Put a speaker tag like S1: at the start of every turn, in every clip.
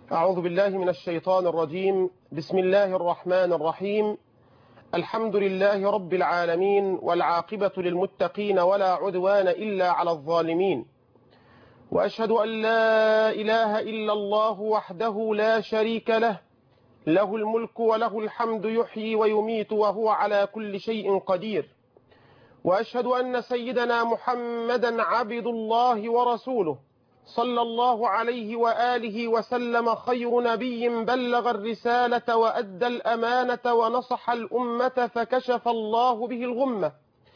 S1: أعوذ بالله من الشيطان الرجيم بسم الله الرحمن الرحيم الحمد لله رب العالمين والعاقبة للمتقين ولا عدوان إلا على الظالمين وأشهد أن لا إله إلا الله وحده لا شريك له له الملك وله الحمد يحيي ويميت وهو على كل شيء قدير وأشهد أن سيدنا محمدا عبد الله ورسوله صلى الله عليه وآله وسلم خير نبي بلغ الرسالة وأدى الأمانة ونصح الأمة فكشف الله به الغمة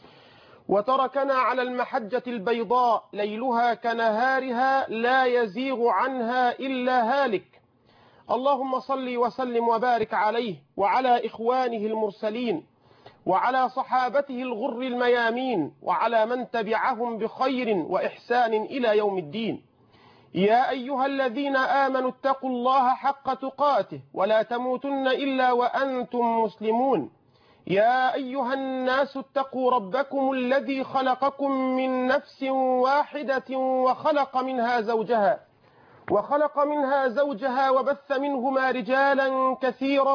S1: وتركنا على المحجة البيضاء ليلها كنهارها لا يزيغ عنها إلا هالك اللهم صل وسلم وبارك عليه وعلى إخوانه المرسلين وعلى صحابته الغر الميامين وعلى من تبعهم بخير وإحسان إلى يوم الدين يا أيها الذين آمنوا اتقوا الله حق تقاته ولا تموتن إلا وأنتم مسلمون يا أيها الناس اتقوا ربكم الذي خلقكم من نفس واحدة وخلق منها زوجها وخلق منها زوجها وبث منهما رجالا كثيرا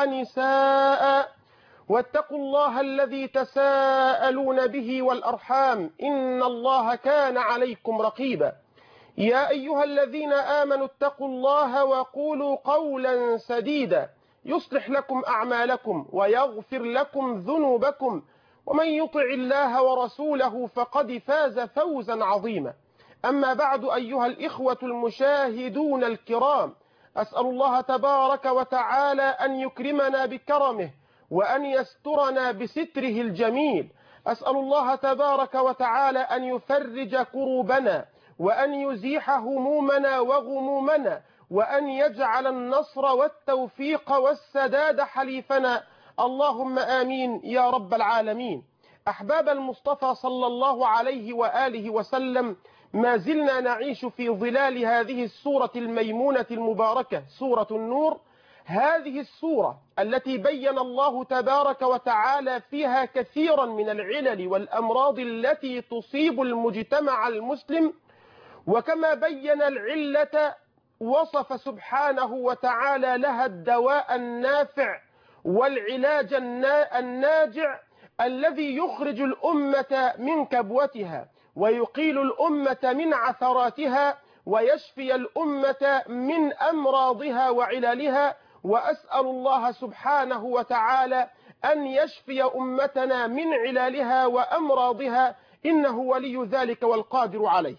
S1: ونساء واتقوا الله الذي تساءلون به والأرحام إن الله كان عليكم رقيبا يا أيها الذين آمنوا اتقوا الله وقولوا قولا سديدا يصلح لكم أعمالكم ويغفر لكم ذنوبكم ومن يطع الله ورسوله فقد فاز فوزا عظيما أما بعد أيها الإخوة المشاهدون الكرام أسأل الله تبارك وتعالى أن يكرمنا بكرمه وأن يسترنا بستره الجميل أسأل الله تبارك وتعالى أن يفرج كروبنا وأن يزيح همومنا وغمومنا وأن يجعل النصر والتوفيق والسداد حليفنا اللهم آمين يا رب العالمين أحباب المصطفى صلى الله عليه وآله وسلم ما زلنا نعيش في ظلال هذه السورة الميمونة المباركة سورة النور هذه السورة التي بين الله تبارك وتعالى فيها كثيرا من العلل والأمراض التي تصيب المجتمع المسلم وكما بين العلة وصف سبحانه وتعالى لها الدواء النافع والعلاج الناجع الذي يخرج الأمة من كبوتها ويقيل الأمة من عثراتها ويشفي الأمة من أمراضها وعلالها وأسأل الله سبحانه وتعالى أن يشفي أمتنا من علالها وأمراضها إنه ولي ذلك والقادر عليه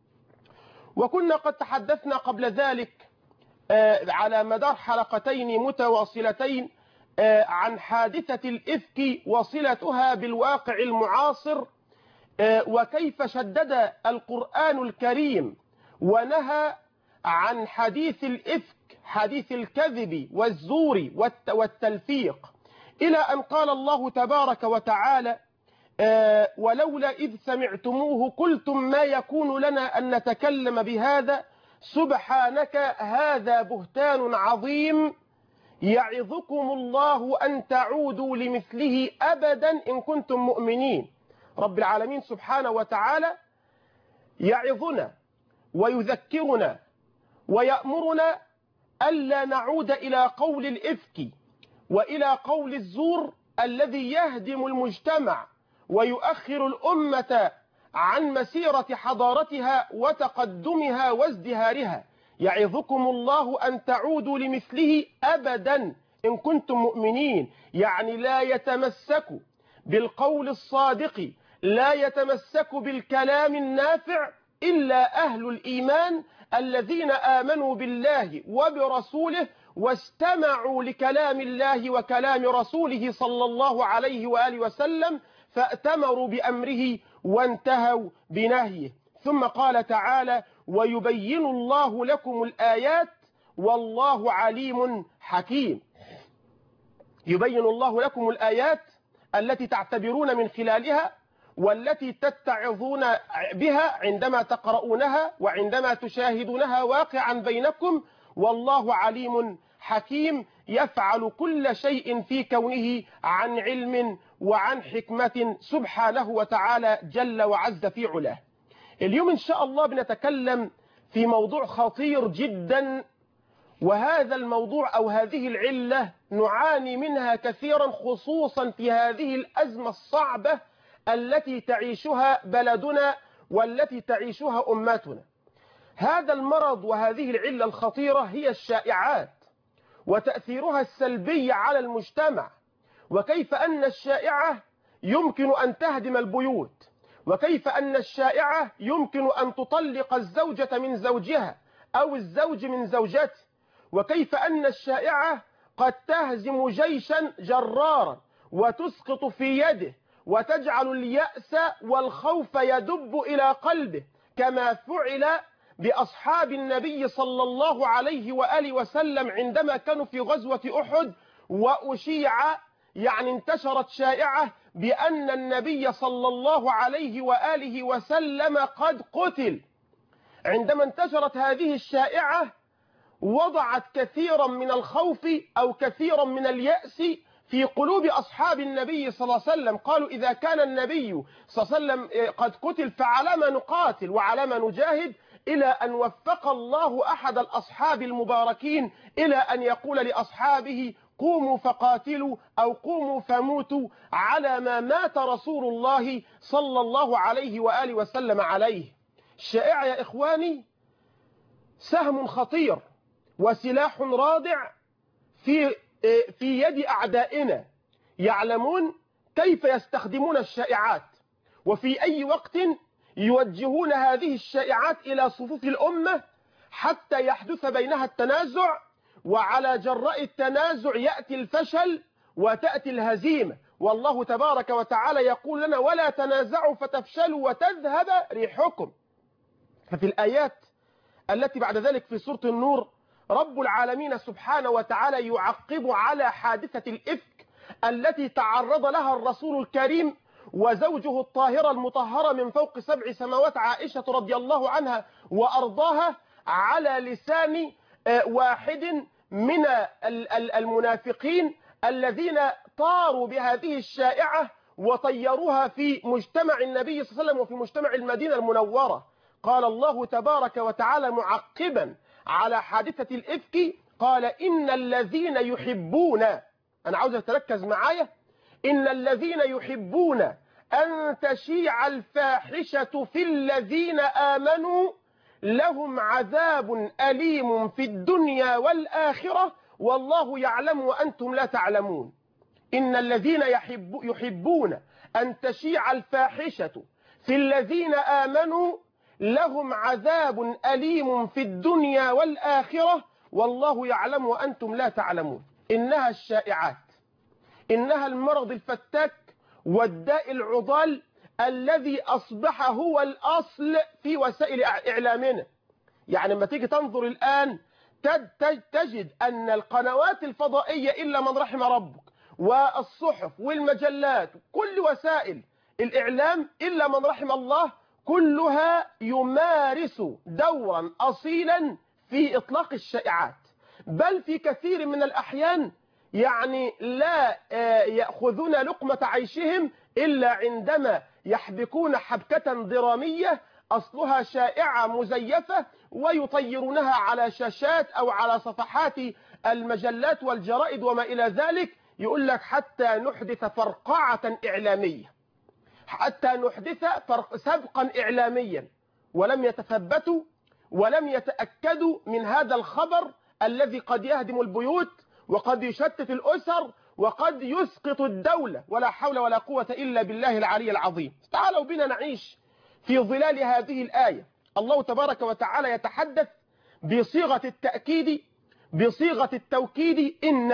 S1: وكنا قد تحدثنا قبل ذلك على مدار حلقتين متواصلتين عن حادثة الإفك وصلتها بالواقع المعاصر وكيف شدد القرآن الكريم ونهى عن حديث الإفك حديث الكذب والزور والتلفيق إلى أن قال الله تبارك وتعالى ولولا إذ سمعتموه قلتم ما يكون لنا أن نتكلم بهذا سبحانك هذا بهتان عظيم يعظكم الله أن تعودوا لمثله أبدا إن كنتم مؤمنين رب العالمين سبحانه وتعالى يعظنا ويذكرنا ويأمرنا ألا نعود إلى قول الإفك وإلى قول الزور الذي يهدم المجتمع ويؤخر الأمة عن مسيرة حضارتها وتقدمها وازدهارها يعظكم الله أن تعودوا لمثله أبدا إن كنتم مؤمنين يعني لا يتمسكوا بالقول الصادق لا يتمسك بالكلام النافع إلا أهل الإيمان الذين آمنوا بالله وبرسوله واستمعوا لكلام الله وكلام رسوله صلى الله عليه وآله وسلم فأتمروا بأمره وانتهوا بنهيه ثم قال تعالى ويبين الله لكم الآيات والله عليم حكيم يبين الله لكم الآيات التي تعتبرون من خلالها والتي تتعظون بها عندما تقرؤونها وعندما تشاهدونها واقعا بينكم والله عليم حكيم يفعل كل شيء في كونه عن علم وعن حكمة سبحانه وتعالى جل وعز في علاه اليوم إن شاء الله بنتكلم في موضوع خطير جدا وهذا الموضوع أو هذه العلة نعاني منها كثيرا خصوصا في هذه الأزمة الصعبة التي تعيشها بلدنا والتي تعيشها أمتنا هذا المرض وهذه العلة الخطيرة هي الشائعات وتأثيرها السلبي على المجتمع وكيف أن الشائعة يمكن أن تهدم البيوت وكيف أن الشائعة يمكن أن تطلق الزوجة من زوجها أو الزوج من زوجته وكيف أن الشائعة قد تهزم جيشا جرارا وتسقط في يده وتجعل اليأس والخوف يدب إلى قلبه كما فعل بأصحاب النبي صلى الله عليه وآله وسلم عندما كانوا في غزوة أحد وأشيع يعني انتشرت شائعة بأن النبي صلى الله عليه وآله وسلم قد قتل عندما انتشرت هذه الشائعة وضعت كثيرا من الخوف أو كثيرا من اليأس في قلوب أصحاب النبي صلى الله عليه وسلم قالوا إذا كان النبي صلى الله عليه وسلم قد قتل فعلى ما نقاتل وعلى ما نجاهد إلى أن وفق الله أحد الأصحاب المباركين إلى أن يقول لأصحابه قوموا فقاتلوا أو قوموا فموتوا على ما مات رسول الله صلى الله عليه وآله وسلم عليه الشائع يا إخواني سهم خطير وسلاح رادع في في يد أعدائنا يعلمون كيف يستخدمون الشائعات وفي أي وقت يوجهون هذه الشائعات إلى صفوف الأمة حتى يحدث بينها التنازع وعلى جراء التنازع يأتي الفشل وتأتي الهزيمة والله تبارك وتعالى يقول لنا ولا تنازعوا فتفشلوا وتذهب ريحكم ففي الآيات التي بعد ذلك في سورة النور رب العالمين سبحانه وتعالى يعقب على حادثة الإفك التي تعرض لها الرسول الكريم وزوجه الطاهرة المطهرة من فوق سبع سماوات عائشة رضي الله عنها وأرضاها على لسان واحد من المنافقين الذين طاروا بهذه الشائعة وطيروها في مجتمع النبي صلى الله عليه وسلم وفي مجتمع المدينة المنورة قال الله تبارك وتعالى معقبا على حادثة الإفك قال إن الذين يحبون أنا عاوز تركز معايا إن الذين يحبون أن تشيع الفاحشة في الذين آمنوا لهم عذاب أليم في الدنيا والآخرة والله يعلم وأنتم لا تعلمون إن الذين يحب يحبون أن تشيع الفاحشة في الذين آمنوا لهم عذاب أليم في الدنيا والآخرة والله يعلم وأنتم لا تعلمون إنها الشائعات إنها المرض الفتاك والداء العضال الذي أصبح هو الأصل في وسائل إعلامنا يعني لما تيجي تنظر الآن تجد أن القنوات الفضائية إلا من رحم ربك والصحف والمجلات كل وسائل الإعلام إلا من رحم الله كلها يمارس دورا أصيلا في إطلاق الشائعات بل في كثير من الأحيان يعني لا يأخذون لقمة عيشهم إلا عندما يحبكون حبكة درامية أصلها شائعة مزيفة ويطيرونها على شاشات أو على صفحات المجلات والجرائد وما إلى ذلك يقول لك حتى نحدث فرقعة إعلامية حتى نحدث فرق سبقا إعلاميا ولم يتثبتوا ولم يتأكدوا من هذا الخبر الذي قد يهدم البيوت وقد يشتت الأسر وقد يسقط الدولة ولا حول ولا قوة إلا بالله العلي العظيم تعالوا بنا نعيش في ظلال هذه الآية الله تبارك وتعالى يتحدث بصيغة التأكيد بصيغة التوكيد إن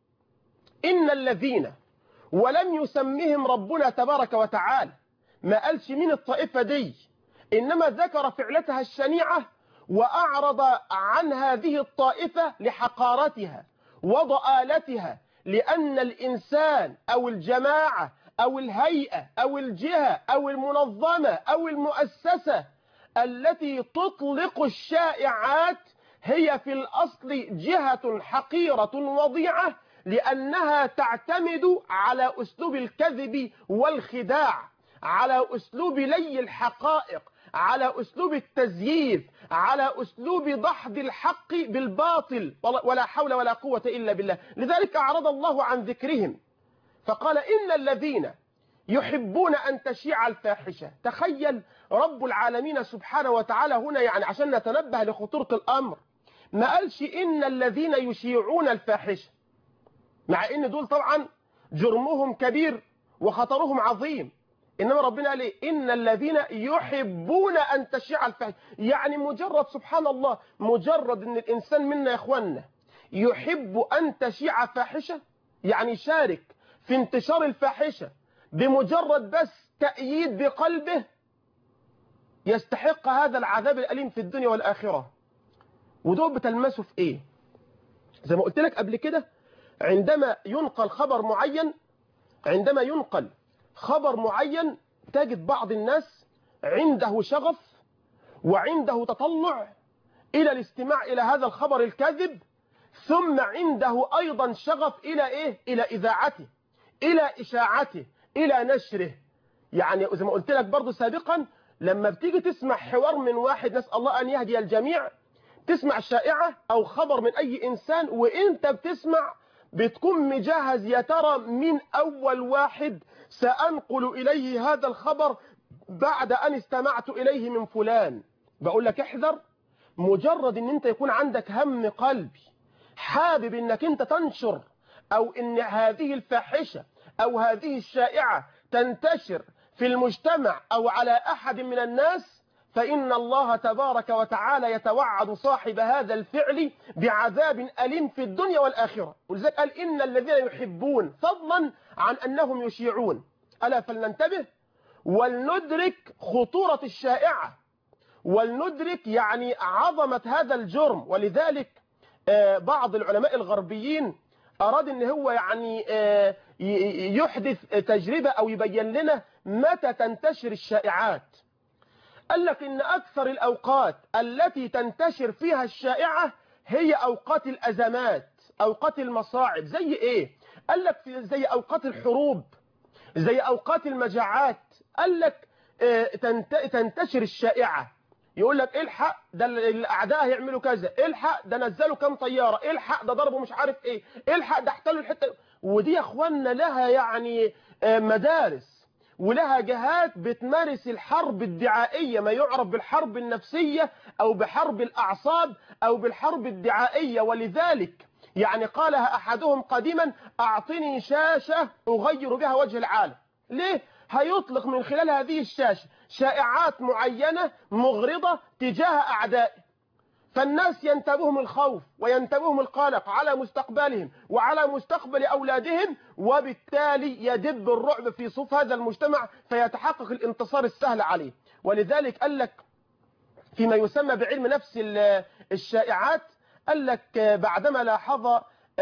S1: إن الذين ولم يسمهم ربنا تبارك وتعالى ما قالش من الطائفة دي إنما ذكر فعلتها الشنيعة وأعرض عن هذه الطائفة لحقارتها وضآلتها لأن الإنسان أو الجماعة أو الهيئة أو الجهة أو المنظمة أو المؤسسة التي تطلق الشائعات هي في الأصل جهة حقيرة وضيعة لأنها تعتمد على أسلوب الكذب والخداع على أسلوب لي الحقائق على أسلوب التزييف على أسلوب دحض الحق بالباطل ولا حول ولا قوة إلا بالله لذلك أعرض الله عن ذكرهم فقال إن الذين يحبون أن تشيع الفاحشة تخيل رب العالمين سبحانه وتعالى هنا يعني عشان نتنبه لخطورة الأمر ما قالش إن الذين يشيعون الفاحشة مع إن دول طبعا جرمهم كبير وخطرهم عظيم إنما ربنا قال إيه؟ إن الذين يحبون أن تشيع الفاحشة يعني مجرد سبحان الله مجرد إن الإنسان منا يا إخواننا يحب أن تشيع فاحشة يعني شارك في انتشار الفاحشة بمجرد بس تأييد بقلبه يستحق هذا العذاب الأليم في الدنيا والآخرة ودول بتلمسوا في إيه زي ما قلت لك قبل كده عندما ينقل خبر معين عندما ينقل خبر معين تجد بعض الناس عنده شغف وعنده تطلع إلى الاستماع إلى هذا الخبر الكاذب ثم عنده أيضا شغف إلى إيه؟ إلى إذاعته إلى إشاعته إلى نشره يعني زي ما قلت لك برضو سابقا لما بتيجي تسمع حوار من واحد نسأل الله أن يهدي الجميع تسمع شائعة أو خبر من أي إنسان وإنت بتسمع بتكون مجهز يا ترى من أول واحد سأنقل إليه هذا الخبر بعد أن استمعت إليه من فلان بقول لك احذر مجرد ان انت يكون عندك هم قلبي حابب انك انت تنشر او ان هذه الفاحشة او هذه الشائعة تنتشر في المجتمع او على احد من الناس فإن الله تبارك وتعالى يتوعد صاحب هذا الفعل بعذاب أليم في الدنيا والآخرة ولذلك قال إن الذين يحبون فضلا عن أنهم يشيعون ألا فلننتبه ولندرك خطورة الشائعة ولندرك يعني عظمة هذا الجرم ولذلك بعض العلماء الغربيين أراد أن هو يعني يحدث تجربة أو يبين لنا متى تنتشر الشائعات قال لك إن أكثر الأوقات التي تنتشر فيها الشائعة هي أوقات الأزمات أوقات المصاعب زي إيه قال لك زي أوقات الحروب زي أوقات المجاعات قال لك تنتشر الشائعة يقول لك الحق ده الاعداء هيعملوا كذا الحق ده نزلوا كام طياره الحق ده ضربوا مش عارف ايه الحق ده احتلوا الحته ودي يا اخوانا لها يعني مدارس ولها جهات بتمارس الحرب الدعائيه ما يعرف بالحرب النفسيه او بحرب الاعصاب او بالحرب الدعائيه ولذلك يعني قالها احدهم قديما اعطني شاشه اغير بها وجه العالم ليه هيطلق من خلال هذه الشاشة شائعات معينة مغرضة تجاه أعدائه فالناس ينتابهم الخوف وينتابهم القلق على مستقبلهم وعلى مستقبل أولادهم وبالتالي يدب الرعب في صف هذا المجتمع فيتحقق الانتصار السهل عليه ولذلك قال لك فيما يسمى بعلم نفس الشائعات قال لك بعدما لاحظ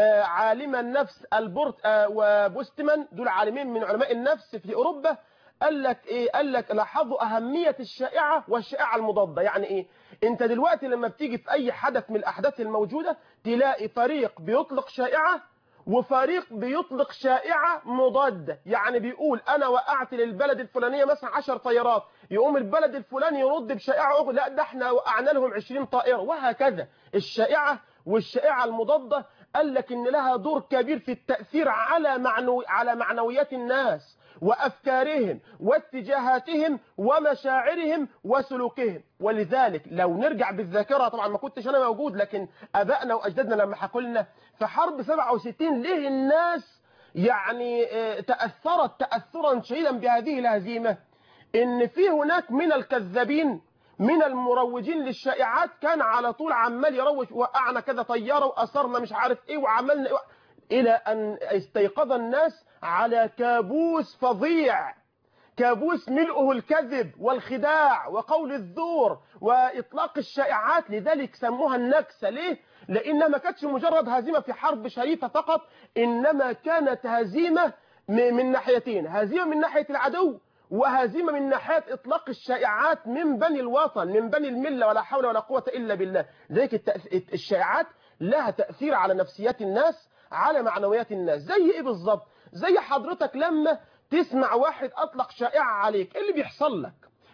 S1: عالم النفس البورت وبوستمان دول عالمين من علماء النفس في أوروبا قال لك إيه قال لك لاحظوا أهمية الشائعة والشائعة المضادة يعني إيه أنت دلوقتي لما بتيجي في أي حدث من الأحداث الموجودة تلاقي فريق بيطلق شائعة وفريق بيطلق شائعة مضادة يعني بيقول أنا وقعت للبلد الفلانية مثلا 10 طيارات يقوم البلد الفلاني يرد بشائعة أخرى لا ده احنا وقعنا لهم 20 طائرة وهكذا الشائعة والشائعة المضادة قال لك ان لها دور كبير في التأثير على معنو على معنويات الناس وأفكارهم واتجاهاتهم ومشاعرهم وسلوكهم ولذلك لو نرجع بالذاكرة طبعا ما كنتش أنا موجود لكن أبائنا وأجدادنا لما حكوا لنا في حرب 67 ليه الناس يعني تأثرت تأثرا شديدا بهذه الهزيمة إن في هناك من الكذابين من المروجين للشائعات كان على طول عمال يروج وقعنا كذا طيارة وأثرنا مش عارف إيه وعملنا إيه إلى أن استيقظ الناس على كابوس فظيع كابوس ملؤه الكذب والخداع وقول الزور وإطلاق الشائعات لذلك سموها النكسة ليه؟ لأنها ما كانتش مجرد هزيمة في حرب شريفة فقط إنما كانت هزيمة من ناحيتين هزيمة من ناحية العدو وهزيمة من ناحية إطلاق الشائعات من بني الوطن من بني الملة ولا حول ولا قوة إلا بالله ذلك الشائعات لها تأثير على نفسيات الناس على معنويات الناس زي إيه بالظبط زي حضرتك لما تسمع واحد أطلق شائعة عليك إيه اللي بيحصل لك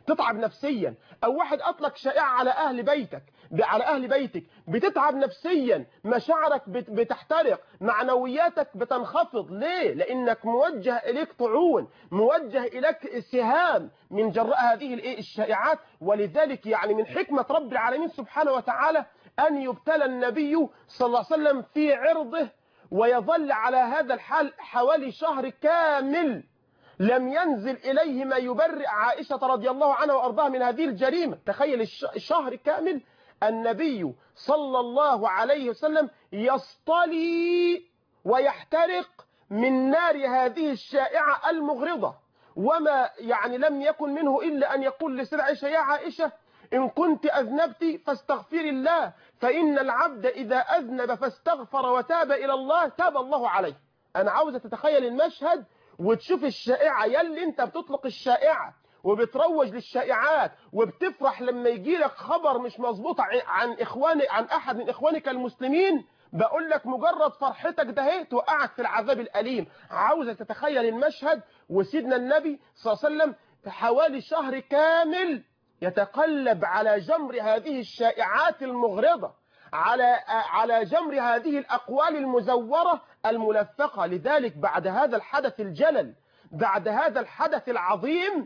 S1: تتعب نفسيا او واحد اطلق شائعه على اهل بيتك على اهل بيتك بتتعب نفسيا مشاعرك بتحترق معنوياتك بتنخفض ليه لانك موجه اليك طعون موجه اليك سهام من جراء هذه الايه الشائعات ولذلك يعني من حكمه رب العالمين سبحانه وتعالى ان يبتلى النبي صلى الله عليه وسلم في عرضه ويظل على هذا الحال حوالي شهر كامل لم ينزل إليه ما يبرئ عائشة رضي الله عنها وأرضاها من هذه الجريمة تخيل الشهر كامل النبي صلى الله عليه وسلم يصطلي ويحترق من نار هذه الشائعة المغرضة وما يعني لم يكن منه إلا أن يقول لسيدة عائشة يا عائشة إن كنت أذنبت فاستغفري الله فإن العبد إذا أذنب فاستغفر وتاب إلى الله تاب الله عليه أنا عاوزة تتخيل المشهد وتشوف الشائعة يلي انت بتطلق الشائعة وبتروج للشائعات وبتفرح لما يجي لك خبر مش مظبوط عن إخواني عن أحد من إخوانك المسلمين بقول لك مجرد فرحتك ده هي توقعك في العذاب الأليم عاوزة تتخيل المشهد وسيدنا النبي صلى الله عليه وسلم في حوالي شهر كامل يتقلب على جمر هذه الشائعات المغرضة على على جمر هذه الأقوال المزورة الملفقة لذلك بعد هذا الحدث الجلل بعد هذا الحدث العظيم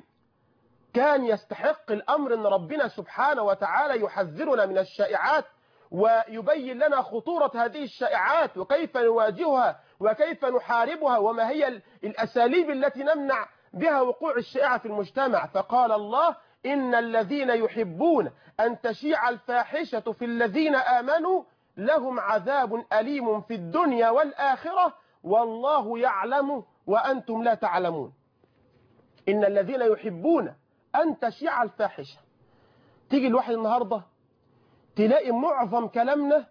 S1: كان يستحق الأمر أن ربنا سبحانه وتعالى يحذرنا من الشائعات ويبين لنا خطورة هذه الشائعات وكيف نواجهها وكيف نحاربها وما هي الأساليب التي نمنع بها وقوع الشائعة في المجتمع فقال الله إن الذين يحبون أن تشيع الفاحشة في الذين آمنوا لهم عذاب أليم في الدنيا والآخرة والله يعلم وأنتم لا تعلمون إن الذين يحبون أن تشيع الفاحشة تيجي الواحد النهاردة تلاقي معظم كلامنا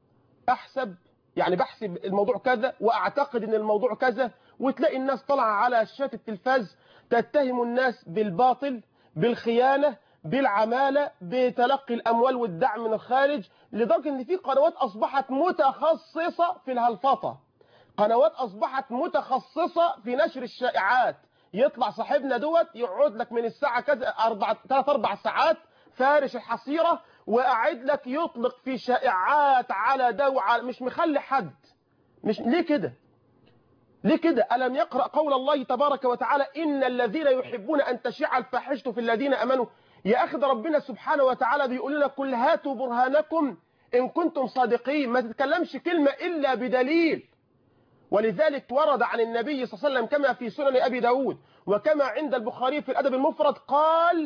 S1: أحسب يعني بحسب الموضوع كذا وأعتقد أن الموضوع كذا وتلاقي الناس طالعة على شاشة التلفاز تتهم الناس بالباطل بالخيانة بالعمالة بتلقي الأموال والدعم من الخارج لدرجة أن في قنوات أصبحت متخصصة في الهلفطة قنوات أصبحت متخصصة في نشر الشائعات يطلع صاحبنا دوت يقعد لك من الساعة كذا أربع ثلاث أربع ساعات فارش الحصيرة وقاعد لك يطلق في شائعات على ده وعلى مش مخلي حد مش ليه كده ليه كده ألم يقرأ قول الله تبارك وتعالى إن الذين يحبون أن تشيع الفاحشة في الذين أمنوا يا أخي ده ربنا سبحانه وتعالى بيقول لنا كل هاتوا برهانكم إن كنتم صادقين ما تتكلمش كلمة إلا بدليل ولذلك ورد عن النبي صلى الله عليه وسلم كما في سنن أبي داود وكما عند البخاري في الأدب المفرد قال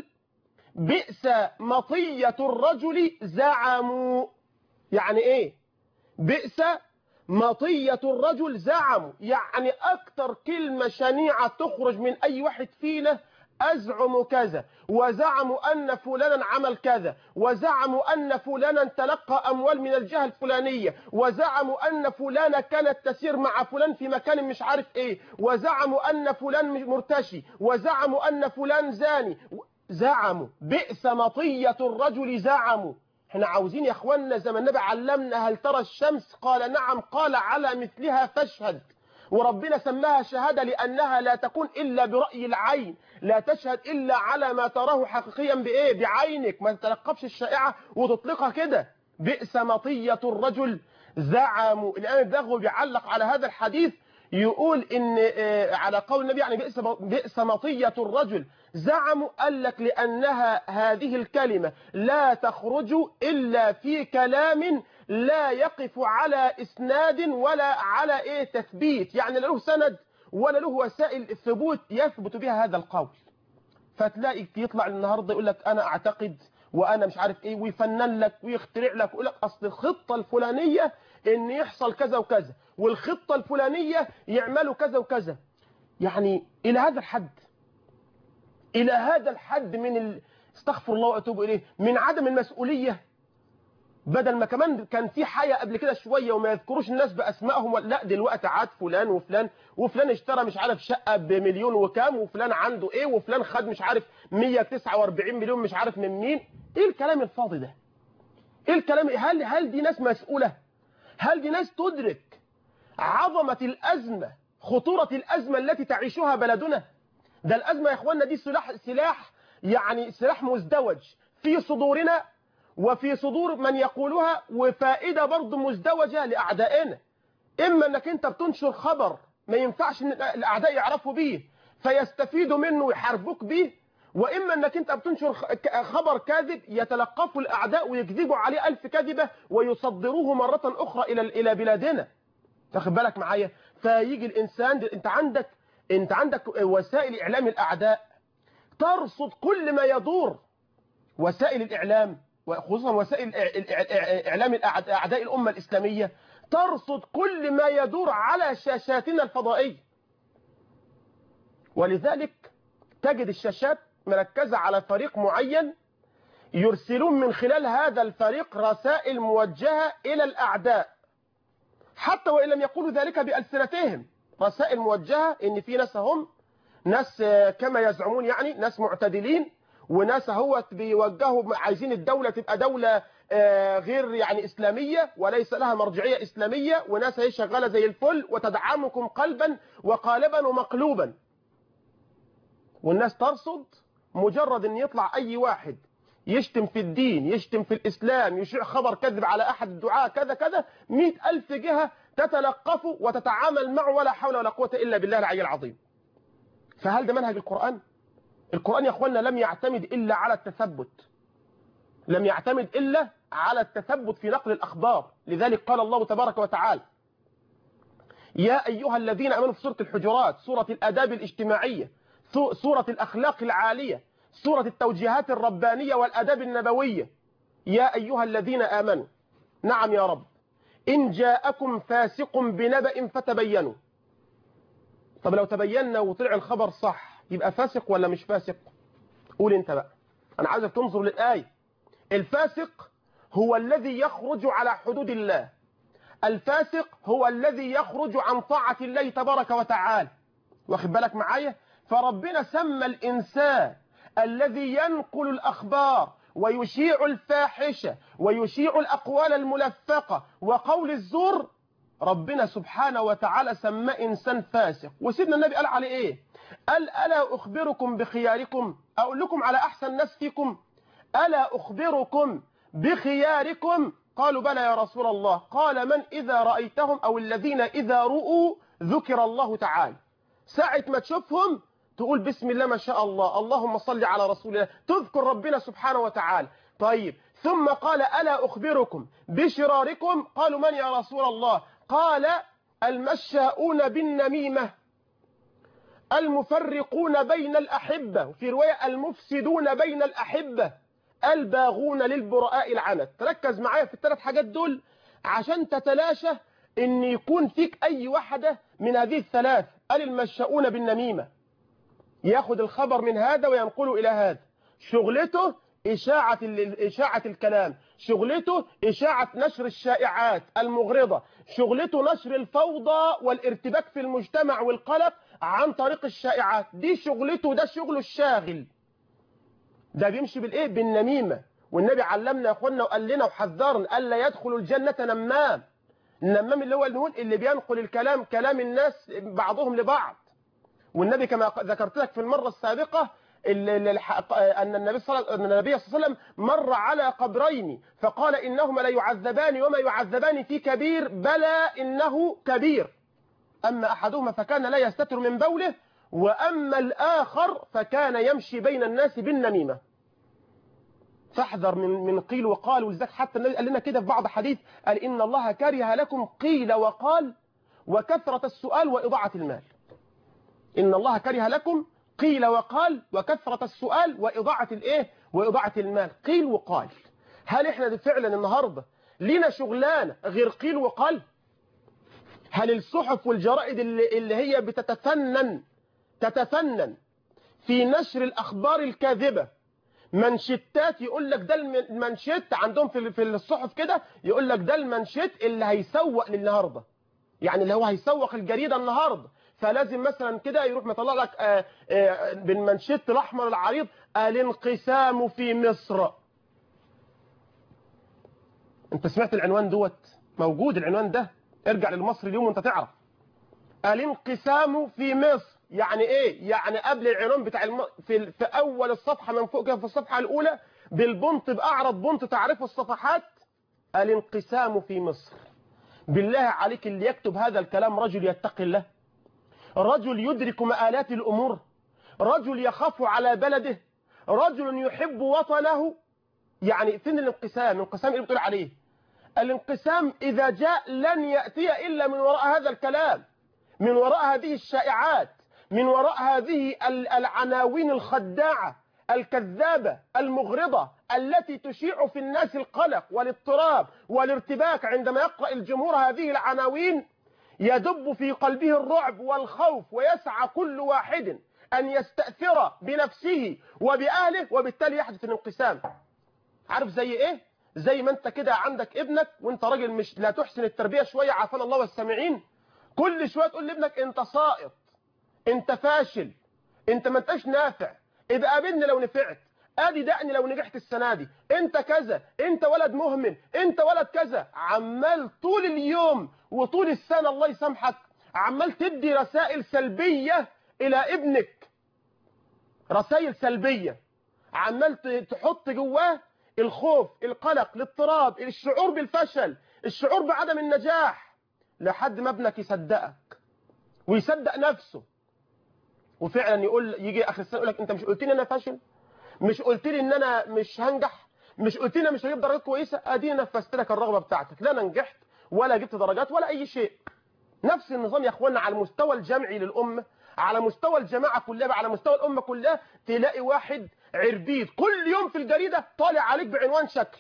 S1: بئس مطية الرجل زعموا يعني إيه بئس مطية الرجل زعموا يعني أكتر كلمة شنيعة تخرج من أي واحد فينا أزعم كذا وزعموا أن فلانا عمل كذا وزعموا أن فلانا تلقى أموال من الجهة الفلانية وزعموا أن فلانا كانت تسير مع فلان في مكان مش عارف إيه وزعموا أن فلان مرتشي وزعموا أن فلان زاني زعموا بئس مطية الرجل زعموا احنا عاوزين يا اخواننا زي ما النبي علمنا هل ترى الشمس قال نعم قال على مثلها فاشهد وربنا سماها شهادة لأنها لا تكون إلا برأي العين لا تشهد إلا على ما تراه حقيقيا بإيه بعينك ما تتلقفش الشائعة وتطلقها كده بئس مطية الرجل زعموا الآن البغوي بيعلق على هذا الحديث يقول إن على قول النبي يعني بئس بئس مطية الرجل زعموا قال لك لأنها هذه الكلمة لا تخرج إلا في كلام لا يقف على إسناد ولا على إيه تثبيت يعني لا له سند ولا له وسائل ثبوت يثبت بها هذا القول فتلاقي يطلع النهاردة يقول لك أنا أعتقد وأنا مش عارف إيه ويفنن لك ويخترع لك ويقول لك أصل الخطة الفلانية إن يحصل كذا وكذا والخطة الفلانية يعملوا كذا وكذا يعني إلى هذا الحد إلى هذا الحد من ال... استغفر الله وأتوب إليه من عدم المسؤولية بدل ما كمان كان في حياة قبل كده شوية وما يذكروش الناس بأسمائهم لا دلوقتي عاد فلان وفلان وفلان اشترى مش عارف شقة بمليون وكام وفلان عنده ايه وفلان خد مش عارف 149 مليون مش عارف من مين ايه الكلام الفاضي ده ايه الكلام هل هل دي ناس مسؤولة هل دي ناس تدرك عظمة الأزمة خطورة الأزمة التي تعيشها بلدنا ده الأزمة يا إخواننا دي سلاح, سلاح يعني سلاح مزدوج في صدورنا وفي صدور من يقولها وفائدة برضه مزدوجة لأعدائنا إما أنك أنت بتنشر خبر ما ينفعش ان الأعداء يعرفوا به فيستفيدوا منه ويحاربوك به وإما أنك أنت بتنشر خبر كاذب يتلقفه الأعداء ويكذبوا عليه ألف كذبة ويصدروه مرة أخرى إلى إلى بلادنا تاخد بالك معايا فيجي الإنسان أنت عندك أنت عندك وسائل إعلام الأعداء ترصد كل ما يدور وسائل الإعلام وخصوصا وسائل إعلام أعداء الأمة الإسلامية ترصد كل ما يدور على شاشاتنا الفضائية ولذلك تجد الشاشات مركزة على فريق معين يرسلون من خلال هذا الفريق رسائل موجهة إلى الأعداء حتى وإن لم يقولوا ذلك بألسنتهم رسائل موجهة إن في ناس هم ناس كما يزعمون يعني ناس معتدلين وناس هو بيوجهوا عايزين الدولة تبقى دولة غير يعني إسلامية وليس لها مرجعية إسلامية وناس هي شغالة زي الفل وتدعمكم قلبا وقالبا ومقلوبا والناس ترصد مجرد ان يطلع اي واحد يشتم في الدين يشتم في الاسلام يشيع خبر كذب على احد الدعاء كذا كذا مئة الف جهة تتلقفه وتتعامل معه ولا حول ولا قوة الا بالله العلي العظيم فهل ده منهج القرآن القرآن يا اخوانا لم يعتمد الا على التثبت لم يعتمد الا على التثبت في نقل الاخبار لذلك قال الله تبارك وتعالى يا ايها الذين امنوا في سورة الحجرات سورة الاداب الاجتماعية سورة الأخلاق العالية سورة التوجيهات الربانية والأداب النبوية يا أيها الذين آمنوا نعم يا رب إن جاءكم فاسق بنبأ فتبينوا طب لو تبينا وطلع الخبر صح يبقى فاسق ولا مش فاسق قول انت بقى أنا عايزك تنظر للآية الفاسق هو الذي يخرج على حدود الله الفاسق هو الذي يخرج عن طاعة الله تبارك وتعالى واخد بالك معايا فربنا سمى الإنسان الذي ينقل الأخبار ويشيع الفاحشة ويشيع الأقوال الملفقة وقول الزور ربنا سبحانه وتعالى سمى إنسان فاسق وسيدنا النبي قال عليه إيه قال ألا أخبركم بخياركم أقول لكم على أحسن ناس فيكم ألا أخبركم بخياركم قالوا بلى يا رسول الله قال من إذا رأيتهم أو الذين إذا رؤوا ذكر الله تعالى ساعة ما تشوفهم تقول بسم الله ما شاء الله اللهم صل على رسول الله تذكر ربنا سبحانه وتعالى طيب ثم قال ألا أخبركم بشراركم قالوا من يا رسول الله قال المشاؤون بالنميمة المفرقون بين الأحبة في رواية المفسدون بين الأحبة الباغون للبراء العنت تركز معايا في الثلاث حاجات دول عشان تتلاشى ان يكون فيك اي واحدة من هذه الثلاث قال المشاؤون بالنميمة ياخد الخبر من هذا وينقله إلى هذا شغلته إشاعة, إشاعة الكلام شغلته إشاعة نشر الشائعات المغرضة شغلته نشر الفوضى والارتباك في المجتمع والقلق عن طريق الشائعات دي شغلته ده شغله الشاغل ده بيمشي بالإيه بالنميمة والنبي علمنا يا أخوانا وقال لنا وحذرنا ألا يدخل الجنة نمام النمام اللي هو النون اللي بينقل الكلام كلام الناس بعضهم لبعض والنبي كما ذكرت لك في المرة السابقة أن النبي صلى الله عليه وسلم مر على قبرين فقال إنهما لا يعذبان وما يعذبان في كبير بلى إنه كبير أما أحدهما فكان لا يستتر من بوله وأما الآخر فكان يمشي بين الناس بالنميمة فاحذر من من قيل وقال ولذلك حتى النبي قال لنا كده في بعض حديث قال إن الله كره لكم قيل وقال وكثرة السؤال وإضاعة المال إن الله كره لكم قيل وقال وكثرة السؤال وإضاعة الإيه وإضاعة المال قيل وقال هل إحنا فعلا النهاردة لنا شغلانة غير قيل وقال هل الصحف والجرائد اللي, اللي هي بتتفنن تتفنن في نشر الأخبار الكاذبة منشتات يقول لك ده المنشت عندهم في في الصحف كده يقول لك ده المنشت اللي هيسوق للنهارده يعني اللي هو هيسوق الجريدة النهارده فلازم مثلا كده يروح مطلع لك آآ آآ بالمنشط الأحمر العريض الانقسام في مصر انت سمعت العنوان دوت موجود العنوان ده ارجع للمصري اليوم وانت تعرف الانقسام في مصر يعني ايه يعني قبل العنوان بتاع الم... في, في اول الصفحه من فوق كده في الصفحه الاولى بالبنط باعرض بنط تعريف الصفحات الانقسام في مصر بالله عليك اللي يكتب هذا الكلام رجل يتقي الله رجل يدرك مآلات الامور رجل يخاف على بلده رجل يحب وطنه يعني فين الانقسام الانقسام اللي بتقول عليه الانقسام اذا جاء لن ياتي الا من وراء هذا الكلام من وراء هذه الشائعات من وراء هذه العناوين الخداعة الكذابة المغرضة التي تشيع في الناس القلق والاضطراب والارتباك عندما يقرأ الجمهور هذه العناوين يدب في قلبه الرعب والخوف ويسعى كل واحد أن يستأثر بنفسه وبأهله وبالتالي يحدث الانقسام عارف زي إيه؟ زي ما أنت كده عندك ابنك وأنت راجل مش لا تحسن التربية شوية عافانا الله والسامعين كل شوية تقول لابنك انت ساقط انت فاشل انت ما انتش نافع ابقى قابلني لو نفعت ادي دقني لو نجحت السنة دي انت كذا انت ولد مهمل انت ولد كذا عمال طول اليوم وطول السنة الله يسامحك عمال تدي رسائل سلبية الى ابنك رسائل سلبية عمال تحط جواه الخوف القلق الاضطراب الشعور بالفشل الشعور بعدم النجاح لحد ما ابنك يصدقك ويصدق نفسه وفعلا يقول يجي اخر السنه يقول لك انت مش قلت لي انا فاشل مش قلت لي ان انا مش هنجح مش قلت لي انا مش هجيب درجات كويسه ادي نفذت لك الرغبه بتاعتك لا انا نجحت ولا جبت درجات ولا اي شيء نفس النظام يا اخوانا على المستوى الجمعي للامه على مستوى الجماعه كلها على مستوى الامه كلها تلاقي واحد عربيد كل يوم في الجريده طالع عليك بعنوان شكل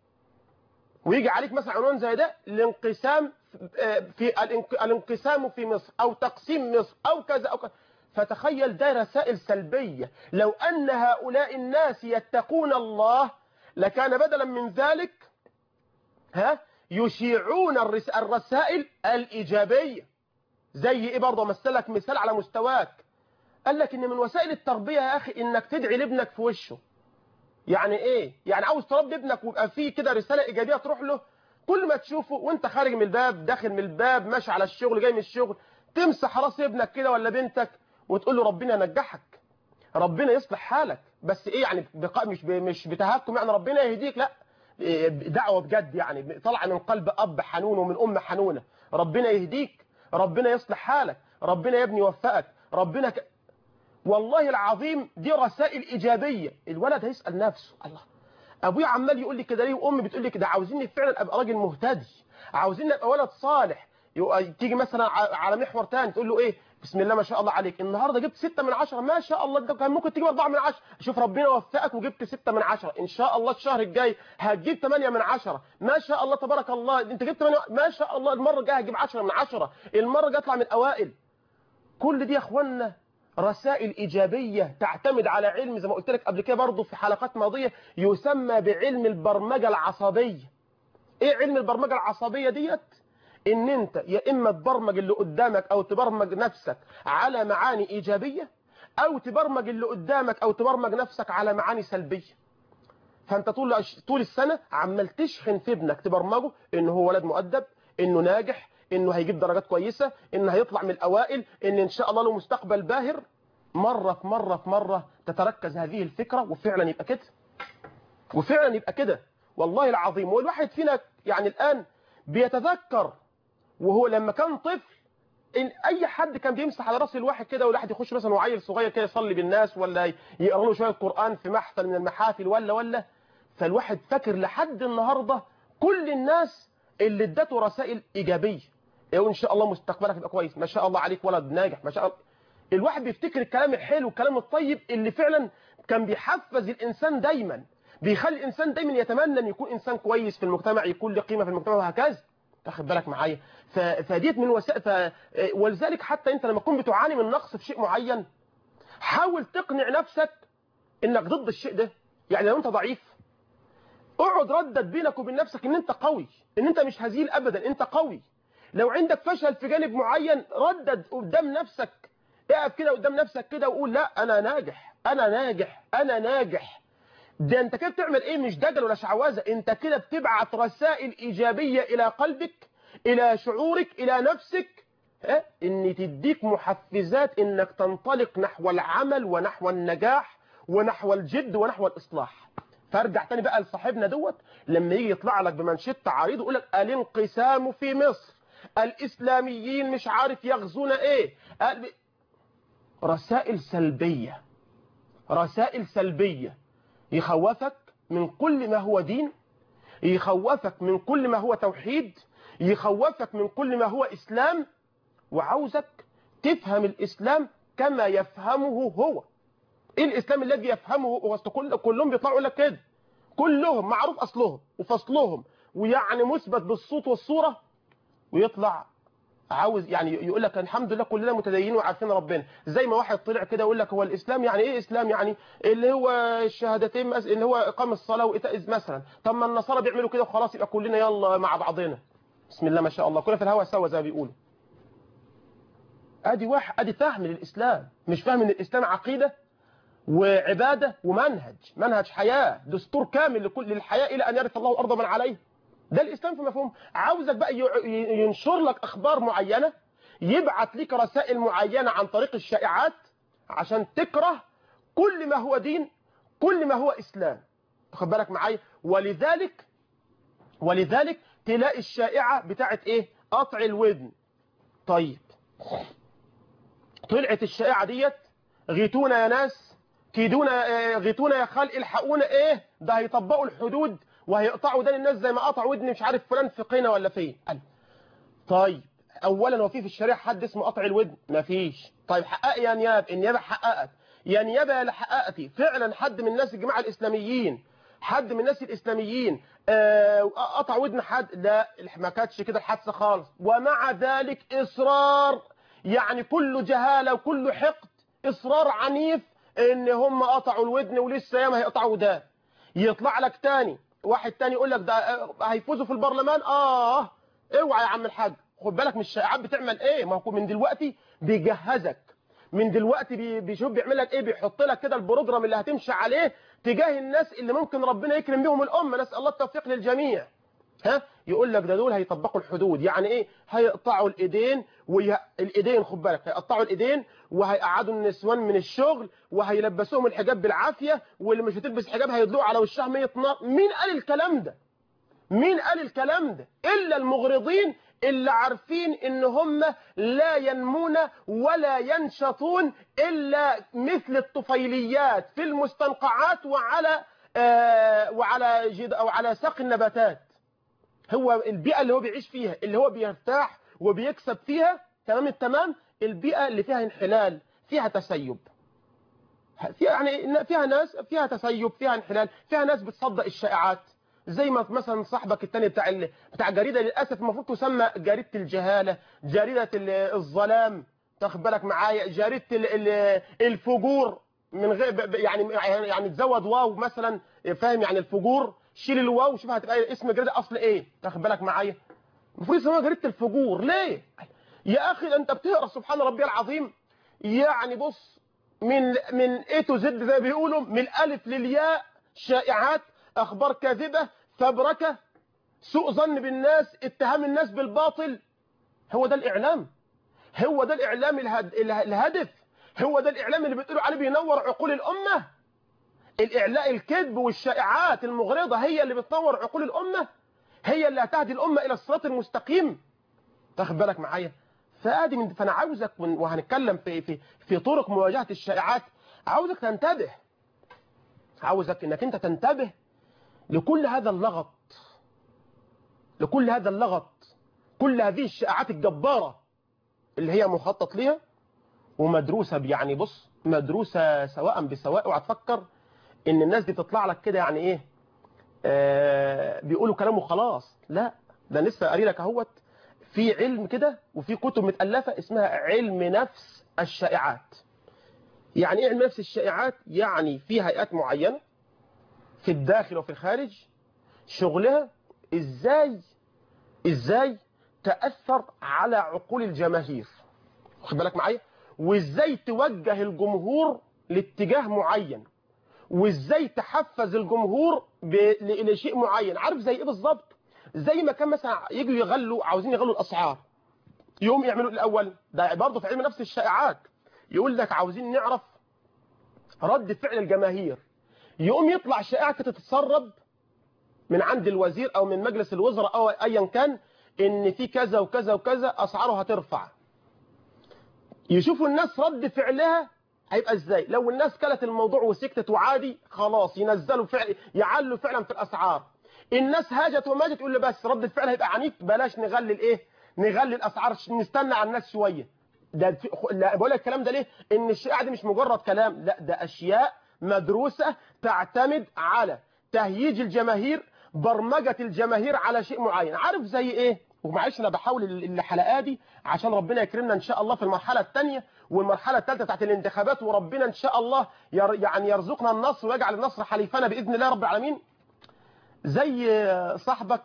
S1: ويجي عليك مثلا عنوان زي ده الانقسام في الانقسام في مصر او تقسيم مصر او كذا او كذا فتخيل ده رسائل سلبية لو أن هؤلاء الناس يتقون الله لكان بدلا من ذلك ها يشيعون الرسائل الإيجابية زي إيه برضه مثلك مثال على مستواك قال لك إن من وسائل التربية يا أخي إنك تدعي لابنك في وشه يعني إيه يعني عاوز تربي ابنك ويبقى فيه كده رسالة إيجابية تروح له كل ما تشوفه وانت خارج من الباب داخل من الباب ماشي على الشغل جاي من الشغل تمسح راس ابنك كده ولا بنتك وتقول له ربنا ينجحك ربنا يصلح حالك بس ايه يعني بقى مش مش بتهكم يعني ربنا يهديك لا دعوه بجد يعني طالعه من قلب اب حنون ومن ام حنونه ربنا يهديك ربنا يصلح حالك ربنا يا ابني يوفقك ربنا ك... والله العظيم دي رسائل ايجابيه الولد هيسال نفسه الله ابويا عمال يقول لي كده ليه وامي بتقول لي كده عاوزيني فعلا ابقى راجل مهتدي عاوزيني ابقى ولد صالح تيجي مثلا على محور تاني تقول له ايه بسم الله ما شاء الله عليك النهارده جبت 6 من 10 ما شاء الله ده كان ممكن تجيب 4 من 10 شوف ربنا وفقك وجبت 6 من 10 ان شاء الله الشهر الجاي هتجيب 8 من 10 ما شاء الله تبارك الله انت جبت 8 ما شاء الله المره الجايه هتجيب 10 من 10 المره الجايه اطلع من الاوائل كل دي يا اخوانا رسائل إيجابية تعتمد على علم زي ما قلت لك قبل كده برضه في حلقات ماضية يسمى بعلم البرمجة العصبية ايه علم البرمجة العصبية ديت ان انت يا اما تبرمج اللي قدامك او تبرمج نفسك على معاني ايجابية او تبرمج اللي قدامك او تبرمج نفسك على معاني سلبية فانت طول طول السنة عمال تشحن في ابنك تبرمجه انه هو ولد مؤدب انه ناجح انه هيجيب درجات كويسة انه هيطلع من الاوائل ان ان شاء الله له مستقبل باهر مرة في مرة في مرة تتركز هذه الفكرة وفعلا يبقى كده وفعلا يبقى كده والله العظيم والواحد فينا يعني الآن بيتذكر وهو لما كان طفل إن أي حد كان بيمسح على راس الواحد كده والواحد يخش مثلا وعيل صغير كده يصلي بالناس ولا يقرأ له شوية قرآن في محفل من المحافل ولا ولا فالواحد فاكر لحد النهاردة كل الناس اللي ادته رسائل إيجابية وإن شاء الله مستقبلك يبقى كويس ما شاء الله عليك ولد ناجح ما شاء الله الواحد بيفتكر الكلام الحلو والكلام الطيب اللي فعلا كان بيحفز الإنسان دايما بيخلي الإنسان دايما يتمنى أن يكون إنسان كويس في المجتمع يكون له قيمة في المجتمع وهكذا تاخد بالك معايا فديت من وسائل ف... ولذلك حتى أنت لما تكون بتعاني من نقص في شيء معين حاول تقنع نفسك إنك ضد الشيء ده يعني لو أنت ضعيف اقعد ردد بينك وبين نفسك ان انت قوي ان انت مش هزيل ابدا انت قوي لو عندك فشل في جانب معين ردد قدام نفسك اقف كده قدام نفسك كده وقول لا انا ناجح انا ناجح انا ناجح ده انت كده بتعمل ايه مش دجل ولا شعوذه انت كده بتبعت رسائل ايجابيه الى قلبك الى شعورك الى نفسك اه ان تديك محفزات انك تنطلق نحو العمل ونحو النجاح ونحو الجد ونحو الاصلاح فارجع تاني بقى لصاحبنا دوت لما يجي يطلع لك بمنشط عريض يقول لك الانقسام في مصر الاسلاميين مش عارف يغزون ايه قال- رسائل سلبية رسائل سلبية يخوفك من كل ما هو دين يخوفك من كل ما هو توحيد يخوفك من كل ما هو إسلام وعاوزك تفهم الإسلام كما يفهمه هو إيه الإسلام الذي يفهمه وسط كل كلهم بيطلعوا يقول لك كده كلهم معروف أصلهم وفصلهم ويعني مثبت بالصوت والصورة ويطلع عاوز يعني يقول لك الحمد لله كلنا متدينين وعارفين ربنا زي ما واحد طلع كده يقول لك هو الاسلام يعني ايه اسلام يعني اللي هو الشهادتين مس- اللي هو اقام الصلاه وايتاء الز- مثلا طب ما النصارى بيعملوا كده وخلاص يبقى كلنا يلا مع بعضنا بسم الله ما شاء الله كلنا في الهوا سوا زي ما بيقولوا ادي واحد ادي فهم للاسلام مش فاهم ان الاسلام عقيده وعباده ومنهج منهج حياه دستور كامل لكل للحياه الى ان يرث الله الارض من عليها ده الاسلام في مفهوم عاوزك بقى ي- ي- ينشر لك اخبار معينه يبعت لك رسائل معينه عن طريق الشائعات عشان تكره كل ما هو دين كل ما هو اسلام واخد بالك معايا ولذلك ولذلك تلاقي الشائعه بتاعت ايه قطع الودن طيب طلعت الشائعه ديت غيتونا يا ناس كيدونا آه، غيتونا يا خلق الحقونا ايه ده هيطبقوا الحدود وهيقطعوا ودان الناس زي ما قطعوا ودن مش عارف فلان في قنا ولا فين قال طيب اولا هو في في الشريعه حد اسمه قطع الودن مفيش طيب حقق يا نيابه النيابه حققت يا نيابه يا اللي حققتي فعلا حد من الناس الجماعه الاسلاميين حد من الناس الاسلاميين آه، قطع ودن حد لا ما كانتش كده الحادثه خالص ومع ذلك اصرار يعني كله جهاله وكله حقد اصرار عنيف ان هم قطعوا الودن ولسه ياما هيقطعوا ده يطلع لك تاني واحد تاني يقول لك ده آه، هيفوزوا في البرلمان اه اوعى يا عم الحاج خد بالك من الشائعات بتعمل ايه ما هو من دلوقتي بيجهزك من دلوقتي بي- بيشوف بيعمل لك ايه بيحط لك كده البروجرام اللي هتمشي عليه تجاه الناس اللي ممكن ربنا يكرم بيهم الامه نسال الله التوفيق للجميع ها يقول لك ده دول هيطبقوا الحدود يعني ايه هيقطعوا الايدين ويه... الايدين خد بالك هيقطعوا الايدين وهيقعدوا النسوان من الشغل وهيلبسوهم الحجاب بالعافيه واللي مش هتلبس حجاب هيدلقوا على وشها 100 نار مين قال الكلام ده مين قال الكلام ده الا المغرضين اللي عارفين ان هم لا ينمون ولا ينشطون الا مثل الطفيليات في المستنقعات وعلى آه وعلى جد او على ساق النباتات هو البيئة اللي هو بيعيش فيها اللي هو بيرتاح وبيكسب فيها تمام التمام البيئة اللي فيها انحلال فيها تسيب فيها يعني فيها ناس فيها تسيب فيها انحلال فيها ناس بتصدق الشائعات زي ما مثلا صاحبك التاني بتاع ال... بتاع جريدة للأسف المفروض تسمى جريدة الجهالة جريدة ال- الظلام تاخد بالك معايا جريدة ال... ال... الفجور من غير ب- ب- يعني يعني تزود واو مثلا فاهم يعني الفجور شيل الواو شوف هتبقى اسم الجريدة أصل إيه تاخد بالك معايا المفروض يسموها جريدة الفجور ليه يا أخي ده أنت بتقرأ سبحان ربي العظيم يعني بص من من اي تو زد زي ما بيقولوا من الالف للياء شائعات اخبار كاذبه فبركه سوء ظن بالناس اتهام الناس بالباطل هو ده الاعلام هو ده الاعلام الهد... اله- الهدف هو ده الاعلام اللي بتقولوا عليه بينور عقول الامه الاعلاء الكذب والشائعات المغرضه هي اللي بتنور عقول الامه هي اللي هتهدي الامه الى الصراط المستقيم تاخد بالك معايا فادي من فانا عاوزك ون- وهنتكلم في في في طرق مواجهه الشائعات عاوزك تنتبه عاوزك انك انت تنتبه لكل هذا اللغط لكل هذا اللغط كل هذه الشائعات الجباره اللي هي مخطط ليها ومدروسه يعني بص مدروسه سواء بسواء وهتفكر ان الناس دي تطلع لك كده يعني ايه آه بيقولوا كلام وخلاص لا ده لسه قاري لك اهوت في علم كده وفي كتب متألفة اسمها علم نفس الشائعات يعني ايه علم نفس الشائعات يعني في هيئات معينة في الداخل وفي الخارج شغلها ازاي ازاي تأثر على عقول الجماهير واخد بالك معايا وازاي توجه الجمهور لاتجاه معين وازاي تحفز الجمهور ب... ل- لشيء معين عارف زي ايه بالظبط زي ما كان مثلا يجوا يغلوا عاوزين يغلوا الاسعار يقوم يعملوا الاول ده برضه في علم نفس الشائعات يقول لك عاوزين نعرف رد فعل الجماهير يقوم يطلع شائعه تتسرب من عند الوزير او من مجلس الوزراء او ايا كان ان في كذا وكذا وكذا اسعاره هترفع يشوفوا الناس رد فعلها هيبقى ازاي لو الناس كلت الموضوع وسكتت وعادي خلاص ينزلوا فعل يعلوا فعلا في الاسعار الناس هاجت وماجت تقول له بس رد الفعل هيبقى عنيف بلاش نغلي الايه نغلي الاسعار نستنى على الناس شويه ده في... لا بقول لك الكلام ده ليه ان الشائعه دي مش مجرد كلام لا ده اشياء مدروسه تعتمد على تهييج الجماهير برمجه الجماهير على شيء معين عارف زي ايه ومعلش انا بحاول الحلقه دي عشان ربنا يكرمنا ان شاء الله في المرحله الثانيه والمرحله الثالثه بتاعت الانتخابات وربنا ان شاء الله ير يعني يرزقنا النصر ويجعل النصر حليفنا باذن الله رب العالمين زي صاحبك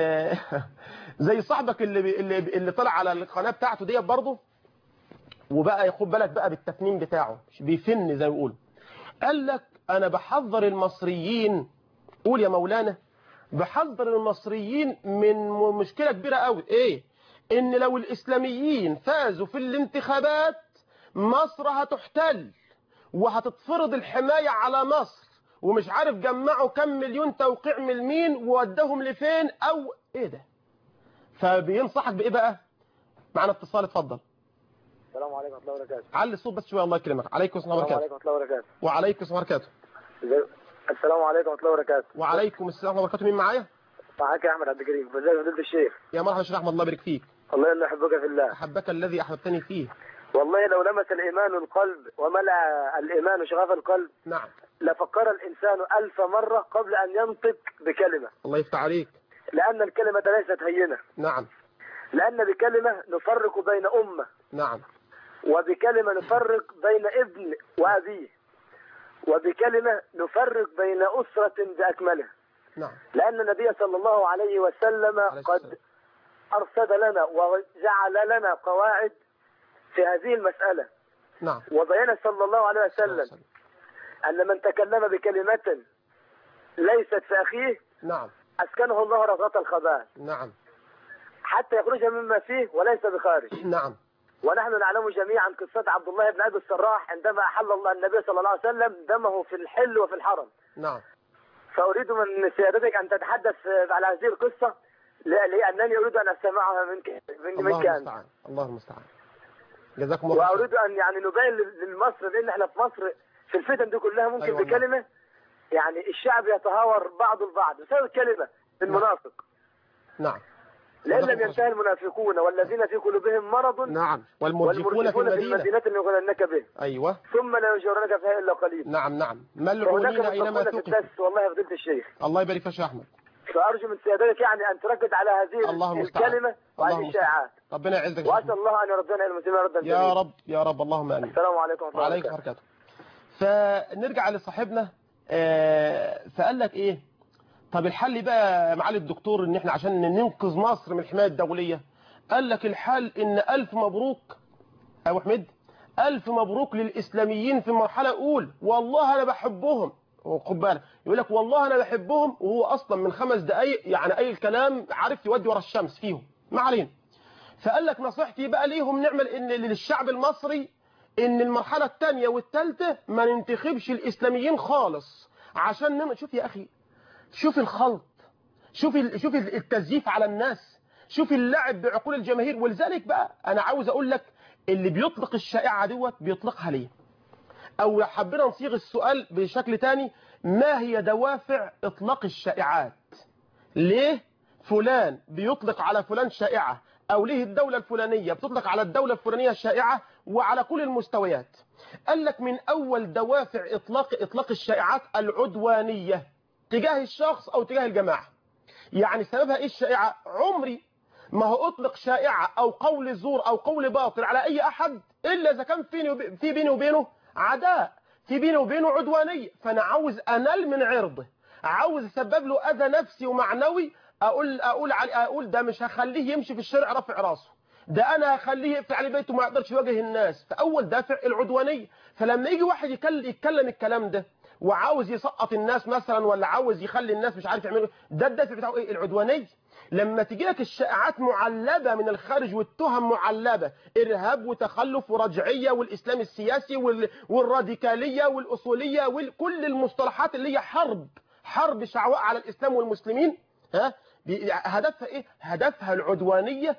S1: زي صاحبك اللي اللي اللي طلع على القناه بتاعته ديت برضه وبقى ياخد بالك بقى بالتفنين بتاعه بيفن زي ما بيقولوا قال لك انا بحذر المصريين قول يا مولانا بحذر المصريين من مشكله كبيره قوي ايه ان لو الاسلاميين فازوا في الانتخابات مصر هتحتل وهتتفرض الحمايه على مصر ومش عارف جمعوا كم مليون توقيع من مين وودهم لفين او ايه ده فبينصحك بايه بقى معنا اتصال اتفضل
S2: السلام عليكم ورحمه الله وبركاته
S1: علي الصوت بس شويه الله يكرمك عليكم السلام
S2: السلام
S1: وبركاته
S2: عليكم ورحمه الله وبركاته
S1: وعليكم السلام وبركاته
S2: ازي- السلام عليكم ورحمه الله وبركاته
S1: وعليكم السلام وبركاته مين معايا
S2: معاك يا احمد عبد الكريم ازيك يا فضيله الشيخ
S1: يا مرحبا يا شيخ احمد الله يبارك فيك
S2: الله يلا يحبك في الله
S1: احبك الذي احببتني فيه
S2: والله لو لمس الايمان القلب وملأ الايمان شغف القلب
S1: نعم
S2: لفكر الانسان الف مره قبل ان ينطق بكلمه
S1: الله يفتح عليك
S2: لان الكلمه ليست هينه
S1: نعم
S2: لان بكلمه نفرق بين امه
S1: نعم
S2: وبكلمه نفرق بين ابن وابيه وبكلمه نفرق بين اسره باكملها
S1: نعم
S2: لأن النبي صلى الله عليه وسلم
S1: عليه
S2: قد
S1: السلام.
S2: أرصد لنا وجعل لنا قواعد في هذه المسألة
S1: نعم
S2: وبين صلى الله عليه وسلم أن من تكلم بكلمة ليست في أخيه
S1: نعم
S2: أسكنه الله رغة الخبال
S1: نعم
S2: حتى يخرج مما فيه وليس بخارج
S1: نعم
S2: ونحن نعلم جميعا قصة عبد الله بن أبي السراح عندما أحل الله النبي صلى الله عليه وسلم دمه في الحل وفي الحرم
S1: نعم
S2: فأريد من سيادتك أن تتحدث على هذه القصة ل- لأنني أريد أن أستمعها منك من
S1: الله
S2: منك أنت
S1: المستعان الله المستعان جزاكم الله خير
S2: وأريد أن يعني نبين لل- لمصر لأن احنا في مصر في الفتن دي كلها ممكن
S1: أيوة
S2: أيوة
S1: والله.
S2: بكلمة يعني الشعب يتهاور بعض البعض بسبب كلمة المنافق
S1: نعم
S2: لأن
S1: صدق
S2: لم ينتهي المنافقون والذين في قلوبهم مرض
S1: نعم والمرجفون في
S2: والمرجفون في
S1: المدينة
S2: المدينة ليغرنك به
S1: أيوة
S2: ثم لا يجرنك فيها إلا قليل
S1: نعم نعم
S2: وهناك
S1: ملعونين أينما
S2: مصطفون في
S1: ثقفوا
S2: الدس والله يا فضيلة الشيخ
S1: الله يبارك فيك يا شيخ أحمد
S2: فأرجو من سيادتك يعني أن تركز على هذه
S1: الله المستعان.
S2: الكلمة
S1: الله
S2: وهذه الشائعات
S1: ربنا يعزك يا شيخ
S2: وأسأل
S1: أحمد.
S2: الله أن يردنا إلى المسلمين ردا
S1: يا
S2: جميلا
S1: رب يا رب اللهم آمين
S2: السلام عليكم ورحمة الله
S1: وعليكم
S2: وبركاته
S1: وبركاته فنرجع لصاحبنا آه، فقال لك ايه طب الحل بقى يا معالي الدكتور ان احنا عشان ننقذ مصر من الحمايه الدوليه قال لك الحل ان الف مبروك ابو حميد الف مبروك للاسلاميين في المرحله الاولى والله انا بحبهم خد بالك يقول لك والله انا بحبهم وهو اصلا من خمس دقائق يعني اي الكلام عارف يودي ورا الشمس فيهم ما علينا فقال لك نصيحتي بقى ليهم نعمل ان للشعب المصري ان المرحله الثانيه والثالثه ما ننتخبش الاسلاميين خالص عشان نم... شوف يا اخي شوف الخلط شوف ال... شوف التزييف على الناس شوف اللعب بعقول الجماهير ولذلك بقى انا عاوز اقول لك اللي بيطلق الشائعه دوت بيطلقها ليه او لو حبينا نصيغ السؤال بشكل تاني ما هي دوافع اطلاق الشائعات ليه فلان بيطلق على فلان شائعة أو ليه الدولة الفلانية بتطلق على الدولة الفلانية شائعة وعلى كل المستويات قال لك من أول دوافع إطلاق إطلاق الشائعات العدوانية تجاه الشخص أو تجاه الجماعة يعني سببها إيه الشائعة عمري ما هو أطلق شائعة أو قول زور أو قول باطل على أي أحد إلا إذا كان فيني وب... في بيني وبينه عداء في بيني وبينه عدوانية فأنا عاوز أنال من عرضه عاوز اسبب له اذى نفسي ومعنوي اقول اقول علي اقول ده مش هخليه يمشي في الشارع رافع راسه ده انا هخليه يقفل عليه بيته ما يقدرش يواجه الناس فاول دافع العدوانيه فلما يجي واحد يكلم, يتكلم الكلام ده وعاوز يسقط الناس مثلا ولا عاوز يخلي الناس مش عارف يعملوا ده الدافع بتاعه ايه العدوانيه لما تجي لك الشائعات معلبة من الخارج والتهم معلبة إرهاب وتخلف ورجعية والإسلام السياسي وال... والراديكالية والأصولية وكل المصطلحات اللي هي حرب حرب شعواء على الإسلام والمسلمين ها بي- هدفها إيه؟ هدفها العدوانية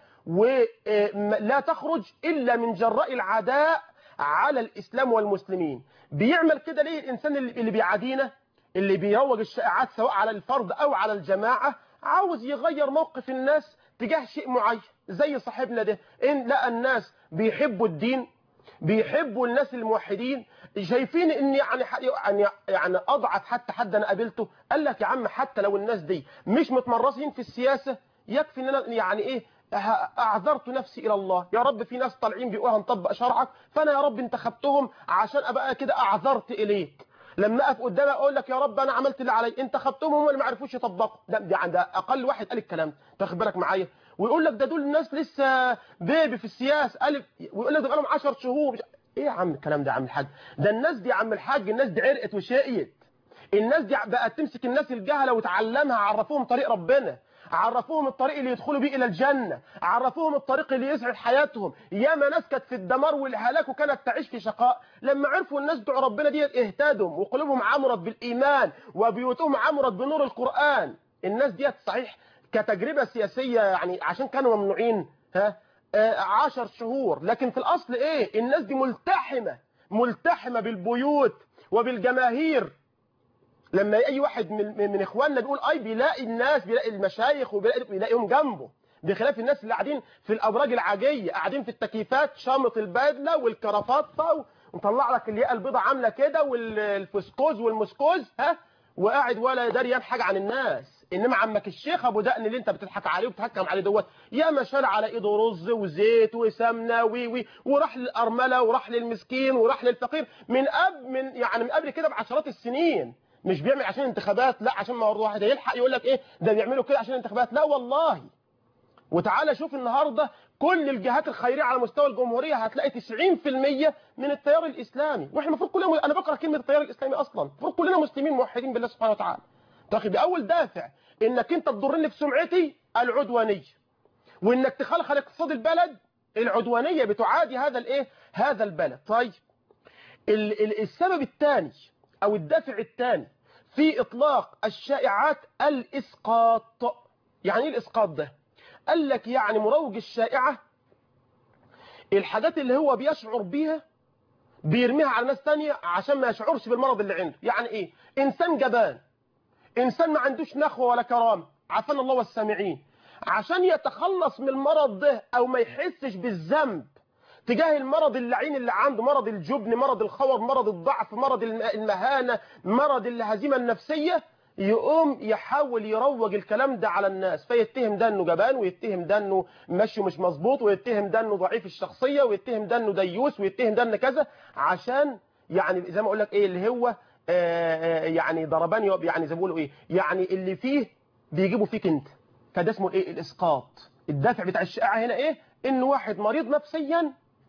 S1: ولا تخرج إلا من جراء العداء على الإسلام والمسلمين بيعمل كده ليه الإنسان اللي اللي بيعادينا اللي بيروج الشائعات سواء على الفرد أو على الجماعة عاوز يغير موقف الناس تجاه شيء معين زي صاحبنا ده إن لقى الناس بيحبوا الدين بيحبوا الناس الموحدين شايفين ان يعني ح- يعني يعني اضعف حتى حد انا قابلته قال لك يا عم حتى لو الناس دي مش متمرسين في السياسه يكفي ان انا يعني ايه ه- اعذرت نفسي الى الله يا رب في ناس طالعين بيقولوا هنطبق شرعك فانا يا رب انتخبتهم عشان ابقى كده اعذرت اليك لما اقف قدامك اقول لك يا رب انا عملت اللي علي انتخبتهم هم اللي ما عرفوش يطبقوا ده ده, ده اقل واحد قال الكلام ده تاخد بالك معايا ويقول لك ده دول الناس لسه بيبي في السياسه الف ويقول لك ده بقالهم 10 شهور مش- ايه يا عم الكلام ده يا عم الحاج ده الناس دي يا عم الحاج الناس دي عرقت وشقيت الناس دي بقت تمسك الناس الجهله وتعلمها عرفوهم طريق ربنا عرفوهم الطريق اللي يدخلوا بيه الى الجنه عرفوهم الطريق اللي يسعد حياتهم ياما ناس كانت في الدمار والهلاك وكانت تعيش في شقاء لما عرفوا الناس بتوع ربنا دي اهتدوا وقلوبهم عمرت بالايمان وبيوتهم عمرت بنور القران الناس ديت صحيح كتجربه سياسيه يعني عشان كانوا ممنوعين ها آه، عشر شهور لكن في الاصل ايه الناس دي ملتحمه ملتحمه بالبيوت وبالجماهير لما اي واحد من, من اخواننا بيقول اي بيلاقي الناس بيلاقي المشايخ وبيلاقي بيلاقيهم جنبه بخلاف الناس اللي قاعدين في الابراج العاجيه قاعدين في التكييفات شامط البدله والكرافطه ومطلع لك الياقه البيضه عامله كده والفسكوز والمسكوز ها وقاعد ولا داريان حاجه عن الناس انما عمك الشيخ ابو دقن اللي انت بتضحك عليه وبتحكم عليه دوت يا ما شال على ايده رز وزيت وسمنه وي وي وراح للارمله وراح للمسكين وراح للفقير من قبل من يعني من قبل كده بعشرات السنين مش بيعمل عشان انتخابات لا عشان ما واحد يلحق يقول لك ايه ده بيعملوا كده عشان انتخابات لا والله وتعالى شوف النهارده كل الجهات الخيريه على مستوى الجمهوريه هتلاقي 90% من التيار الاسلامي واحنا المفروض كلنا انا بكره كلمه التيار الاسلامي اصلا المفروض كلنا مسلمين موحدين بالله سبحانه وتعالى تاخد باول دافع انك انت تضرني في سمعتي العدوانيه وانك تخلخل اقتصاد البلد العدوانيه بتعادي هذا الايه هذا البلد طيب ال ال السبب الثاني او الدافع الثاني في اطلاق الشائعات الاسقاط يعني ايه الاسقاط ده قال لك يعني مروج الشائعه الحاجات اللي هو بيشعر بيها بيرميها على ناس تانية عشان ما يشعرش بالمرض اللي عنده يعني ايه انسان جبان انسان ما عندوش نخوه ولا كرامه عافانا الله والسامعين عشان يتخلص من المرض ده او ما يحسش بالذنب تجاه المرض اللعين اللي عنده مرض الجبن مرض الخور مرض الضعف مرض المهانة مرض الهزيمة النفسية يقوم يحاول يروج الكلام ده على الناس فيتهم ده انه جبان ويتهم ده انه مشي مش مظبوط ويتهم ده انه ضعيف الشخصية ويتهم ده انه ديوس ويتهم ده انه كذا عشان يعني زي ما اقول لك ايه اللي هو آآ آآ يعني ضربان يعني زي ما بيقولوا ايه يعني اللي فيه بيجيبوا فيك انت فده اسمه ايه الاسقاط الدافع بتاع الشائعه هنا ايه ان واحد مريض نفسيا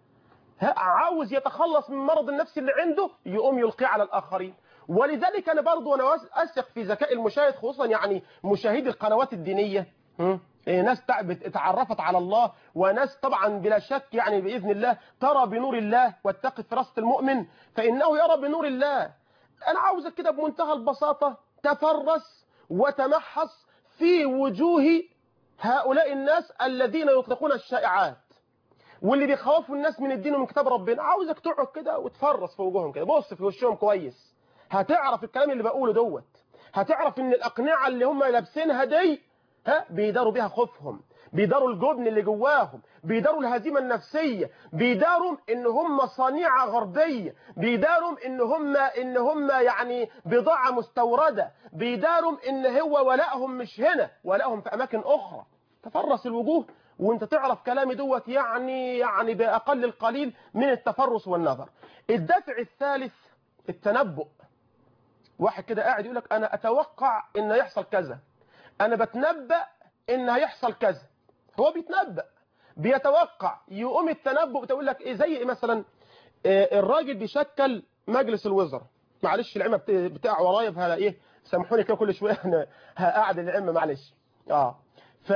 S1: عاوز يتخلص من المرض النفسي اللي عنده يقوم يلقيه على الآخرين ولذلك أنا برضو أنا أثق في ذكاء المشاهد خصوصا يعني مشاهدي القنوات الدينية ناس اتعرفت على الله وناس طبعا بلا شك يعني بإذن الله ترى بنور الله واتقي فراسة المؤمن فإنه يرى بنور الله أنا عاوزك كده بمنتهى البساطة تفرس وتمحص في وجوه هؤلاء الناس الذين يطلقون الشائعات واللي بيخوفوا الناس من الدين ومن كتاب ربنا عاوزك تقعد كده وتفرس في وجوههم كده بص في وشهم كويس هتعرف الكلام اللي بقوله دوت هتعرف ان الاقنعه اللي هم لابسينها دي ها بيداروا بيها خوفهم بيداروا الجبن اللي جواهم بيداروا الهزيمه النفسيه بيداروا ان هم صنيعه غربيه بيداروا ان هم ان هم يعني بضاعه مستورده بيداروا ان هو ولائهم مش هنا ولائهم في اماكن اخرى تفرس الوجوه وانت تعرف كلامي دوت يعني يعني باقل القليل من التفرس والنظر الدافع الثالث التنبؤ واحد كده قاعد يقول لك انا اتوقع ان يحصل كذا انا بتنبأ ان هيحصل كذا هو بيتنبأ بيتوقع يقوم التنبؤ بتقول لك ايه زي إيه مثلا آه الراجل بيشكل مجلس الوزراء معلش العمه بتاع ورايا فهلا ايه سامحوني كده كل شويه انا هقعد العمه معلش اه ف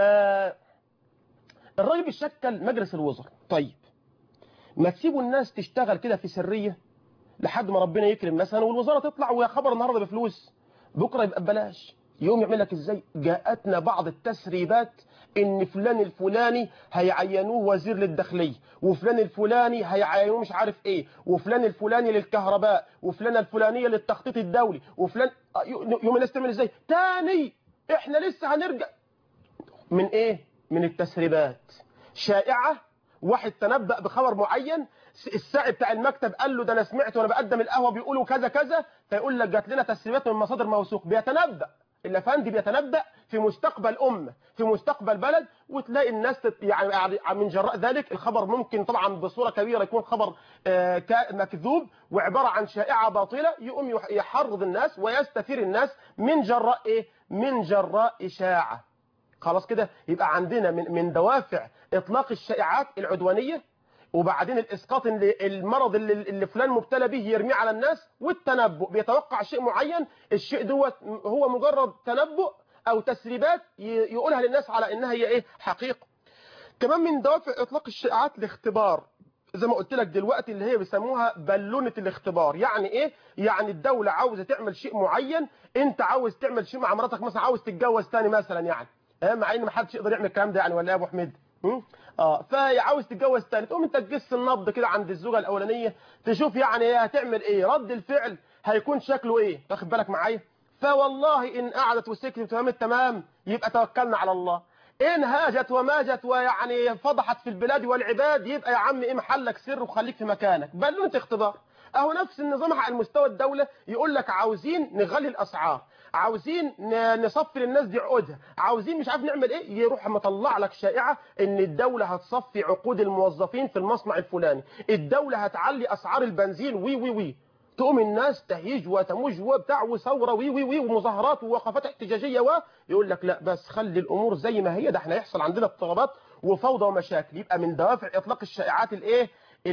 S1: الراجل بيشكل مجلس الوزراء طيب ما تسيبوا الناس تشتغل كده في سريه لحد ما ربنا يكرم مثلا والوزاره تطلع ويا خبر النهارده بفلوس بكره يبقى ببلاش يوم يعمل لك ازاي جاءتنا بعض التسريبات ان فلان الفلاني هيعينوه وزير للداخليه وفلان الفلاني هيعينوه مش عارف ايه وفلان الفلاني للكهرباء وفلان الفلانيه للتخطيط الدولي وفلان آه، يوم الناس تعمل ازاي تاني احنا لسه هنرجع من ايه من التسريبات شائعه واحد تنبأ بخبر معين الساعي بتاع المكتب قال له ده انا سمعت وانا بقدم القهوه بيقولوا كذا كذا فيقول لك جات لنا تسريبات من مصادر موثوق بيتنبأ الافندي بيتنبأ في مستقبل امه في مستقبل بلد وتلاقي الناس تت- يعني من جراء ذلك الخبر ممكن طبعا بصوره كبيره يكون خبر آه، كا- مكذوب وعباره عن شائعه باطله يقوم يح- يحرض الناس ويستثير الناس من جراء ايه من جراء اشاعه خلاص كده يبقى عندنا من من دوافع اطلاق الشائعات العدوانيه وبعدين الاسقاط اللي المرض اللي, اللي فلان مبتلى به يرميه على الناس والتنبؤ بيتوقع شيء معين الشيء دوت هو مجرد تنبؤ او تسريبات ي- يقولها للناس على انها هي ايه حقيقه كمان من دوافع اطلاق الشائعات الاختبار زي ما قلت لك دلوقتي اللي هي بيسموها بالونه الاختبار يعني ايه يعني الدوله عاوزه تعمل شيء معين انت عاوز تعمل شيء مع مراتك مثلا عاوز تتجوز تاني مثلا يعني اه مع ان ما حدش يقدر يعمل الكلام ده يعني ولا يا ابو حميد هم؟ اه فعاوز تتجوز تاني تقوم انت تجس النبض كده عند الزوجه الاولانيه تشوف يعني هي هتعمل ايه رد الفعل هيكون شكله ايه واخد بالك معايا فوالله ان قعدت وسكتت وتمام التمام يبقى توكلنا على الله ان هاجت وماجت ويعني فضحت في البلاد والعباد يبقى يا عم ايه محلك سر وخليك في مكانك بالونه اختبار اهو نفس النظام على المستوى الدوله يقول لك عاوزين نغلي الاسعار عاوزين ن- نصفي للناس دي عقودها عاوزين مش عارف نعمل ايه يروح مطلع لك شائعه ان الدوله هتصفي عقود الموظفين في المصنع الفلاني الدوله هتعلي اسعار البنزين وي وي وي تقوم الناس تهيج وتموج وبتاع وثوره وي وي وي ومظاهرات ووقفات احتجاجيه و يقول لك لا بس خلي الامور زي ما هي ده احنا يحصل عندنا اضطرابات وفوضى ومشاكل يبقى من دوافع اطلاق الشائعات الايه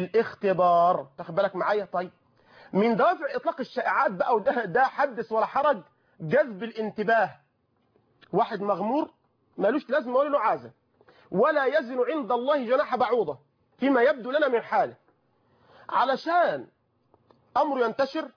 S1: الاختبار تاخد بالك معايا طيب من دوافع اطلاق الشائعات بقى وده ده حدث ولا حرج جذب الانتباه واحد مغمور مالوش لازمه ولا له عازه ولا يزن عند الله جناح بعوضه فيما يبدو لنا من حاله علشان امره ينتشر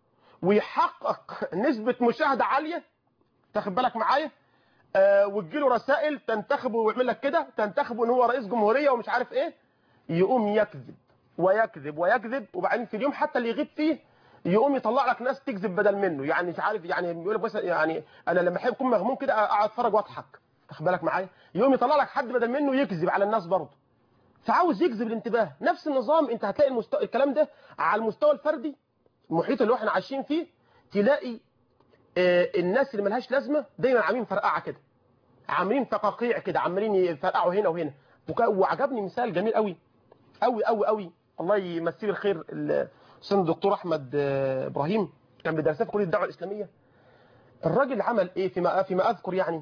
S1: ويحقق نسبة مشاهدة عالية تاخد بالك معايا آه وتجيله رسائل تنتخبه ويعمل لك كده تنتخبه ان هو رئيس جمهورية ومش عارف ايه يقوم يكذب ويكذب ويكذب وبعدين في اليوم حتى اللي يغيب فيه يقوم يطلع لك ناس تكذب بدل منه يعني مش عارف يعني بيقول لك بس يعني انا لما احب اكون مغموم كده اقعد اتفرج واضحك تاخد بالك معايا يقوم يطلع لك حد بدل منه يكذب على الناس برضه فعاوز يجذب الانتباه نفس النظام انت هتلاقي المستوى الكلام ده على المستوى الفردي المحيط اللي احنا عايشين فيه تلاقي آه الناس اللي ملهاش لازمه دايما عاملين فرقعه كده عاملين فقاقيع كده عاملين يفرقعوا هنا وهنا وك- وعجبني مثال جميل قوي قوي قوي قوي الله يمسيه بالخير الاستاذ الدكتور احمد آه، ابراهيم كان بيدرسنا في كليه الدعوه الاسلاميه الراجل عمل ايه فيما فيما اذكر يعني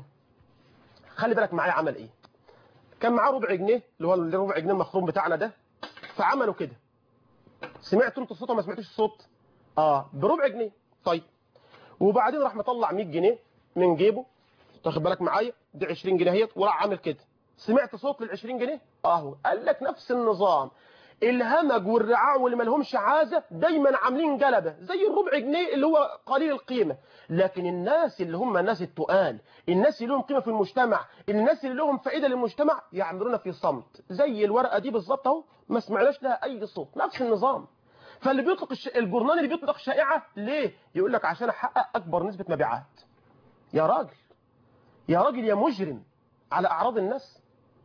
S1: خلي بالك معايا عمل ايه كان معاه ربع جنيه اللي هو الربع جنيه المخروم بتاعنا ده فعملوا كده سمعتوا انتوا الصوت ولا ما سمعتوش الصوت اه بربع جنيه طيب وبعدين راح مطلع 100 جنيه من جيبه تاخد بالك معايا دي 20 جنيه اهيت وراح عامل كده سمعت صوت لل 20 جنيه اهو قال لك نفس النظام الهمج والرعاع واللي ما لهمش عازه دايما عاملين جلبه زي الربع جنيه اللي هو قليل القيمه لكن الناس اللي هم الناس التقال الناس اللي لهم قيمه في المجتمع الناس اللي لهم فائده للمجتمع يعملون في صمت زي الورقه دي بالظبط اهو ما سمعناش لها اي صوت نفس النظام فاللي بيطلق الش... الجورنال اللي بيطلق شائعه ليه يقول لك عشان احقق اكبر نسبه مبيعات يا راجل يا راجل يا مجرم على اعراض الناس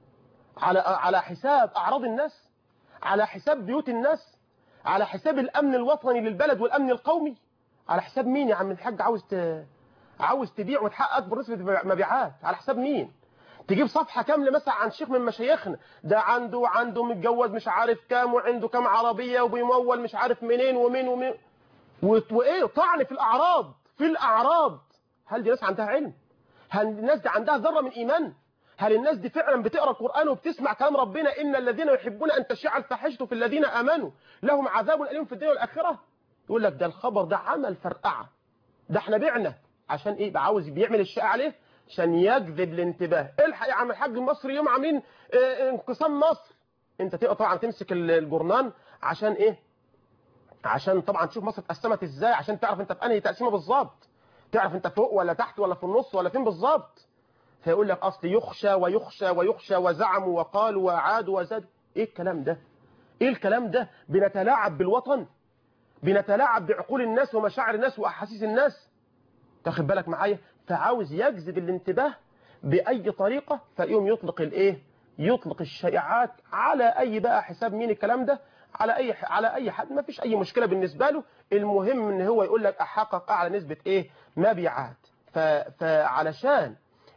S1: على على حساب اعراض الناس على حساب بيوت الناس على حساب الامن الوطني للبلد والامن القومي على حساب مين يا عم الحاج عاوز ت... عاوز تبيع وتحقق اكبر نسبه مبيعات على حساب مين تجيب صفحة كاملة مثلا عن شيخ من مشايخنا ده عنده عنده متجوز مش عارف كام وعنده كام عربية وبيمول مش عارف منين ومين ومين و- وايه طعن في الاعراض في الاعراض هل دي ناس عندها علم هل الناس دي عندها ذرة من ايمان هل الناس دي فعلا بتقرا القرآن وبتسمع كلام ربنا ان الذين يحبون ان تشيع الفاحشة في الذين امنوا لهم عذاب اليم في الدنيا والاخرة يقول لك ده الخبر ده عمل فرقعة ده احنا بعنا عشان ايه بقى عاوز بيعمل الشائع عليه عشان يجذب الانتباه الحق يا عم الحاج المصري يوم عاملين اه انقسام مصر انت تبقى طبعا تمسك الجورنان عشان ايه عشان طبعا تشوف مصر اتقسمت ازاي عشان تعرف انت في انهي تقسيمه بالظبط تعرف انت فوق ولا تحت ولا في النص ولا فين بالظبط فيقول لك اصل يخشى ويخشى ويخشى وزعموا وقالوا وعادوا وزادوا ايه الكلام ده ايه الكلام ده بنتلاعب بالوطن بنتلاعب بعقول الناس ومشاعر الناس واحاسيس الناس تاخد بالك معايا فعاوز يجذب الانتباه باي طريقه فيقوم يطلق الايه يطلق الشائعات على اي بقى حساب مين الكلام ده على اي على اي حد ما فيش اي مشكله بالنسبه له المهم ان هو يقول لك احقق اعلى نسبه ايه مبيعات فعلشان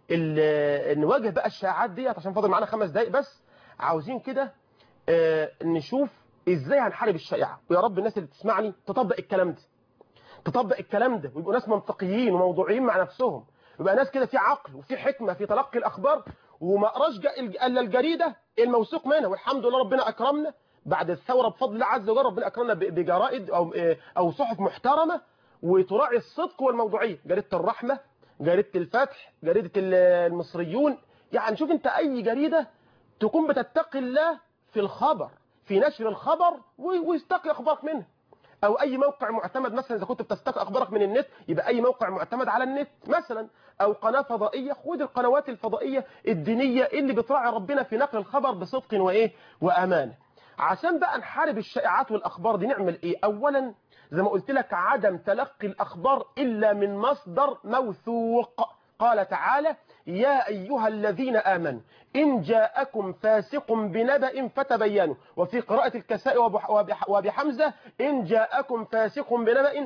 S1: نواجه بقى الشائعات ديت عشان فاضل معانا خمس دقايق بس عاوزين كده آه نشوف ازاي هنحارب الشائعه ويا رب الناس اللي تسمعني تطبق الكلام ده تطبق الكلام ده ويبقوا ناس منطقيين وموضوعيين مع نفسهم يبقى ناس كده في عقل وفي حكمه في تلقي الاخبار وما قراش الا الجريده الموثوق منها والحمد لله ربنا اكرمنا بعد الثوره بفضل الله عز وجل ربنا اكرمنا بجرائد او او صحف محترمه وتراعي الصدق والموضوعيه جريده الرحمه جريده الفتح جريده المصريون يعني شوف انت اي جريده تكون بتتقي الله في الخبر في نشر الخبر ويستقي اخبارك منه او اي موقع معتمد مثلا اذا كنت بتستقي اخبارك من النت يبقى اي موقع معتمد على النت مثلا او قناه فضائيه خد القنوات الفضائيه الدينيه اللي بتراعي ربنا في نقل الخبر بصدق وايه وامانه عشان بقى نحارب الشائعات والاخبار دي نعمل ايه اولا زي ما قلت لك عدم تلقي الاخبار الا من مصدر موثوق قال تعالى يا أيها الذين آمنوا إن جاءكم فاسق بنبأ فتبينوا وفي قراءة الكساء وبحمزة إن جاءكم فاسق بنبأ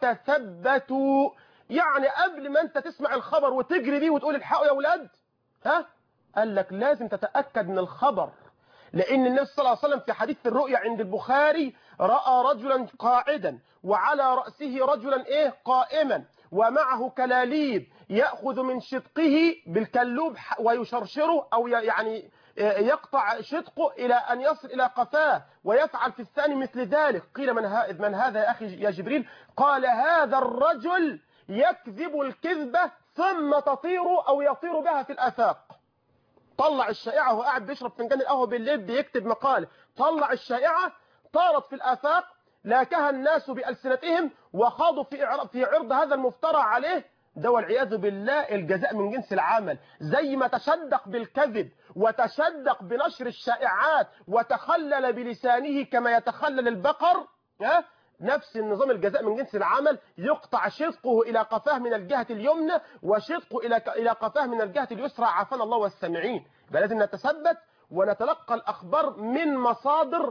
S1: فتثبتوا يعني قبل ما أنت تسمع الخبر وتجري بيه وتقول الحقوا يا أولاد ها قال لك لازم تتأكد من الخبر لأن النبي صلى الله عليه وسلم في حديث الرؤيا عند البخاري رأى رجلا قاعدا وعلى رأسه رجلا إيه قائما ومعه كلاليب يأخذ من شدقه بالكلوب ويشرشره أو يعني يقطع شدقه إلى أن يصل إلى قفاه ويفعل في الثاني مثل ذلك قيل من, ها من هذا يا أخي يا جبريل قال هذا الرجل يكذب الكذبة ثم تطير أو يطير بها في الآفاق طلع الشائعة وهو قاعد بيشرب فنجان القهوة بالليل بيكتب مقال طلع الشائعة طارت في الآفاق لاكها الناس بألسنتهم وخاضوا في في عرض هذا المفترى عليه ده والعياذ بالله الجزاء من جنس العمل زي ما تشدق بالكذب وتشدق بنشر الشائعات وتخلل بلسانه كما يتخلل البقر ها نفس النظام الجزاء من جنس العمل يقطع شدقه إلى قفاه من الجهة اليمنى وشدقه إلى إلى قفاه من الجهة اليسرى عافانا الله والسامعين يبقى لازم نتثبت ونتلقى الأخبار من مصادر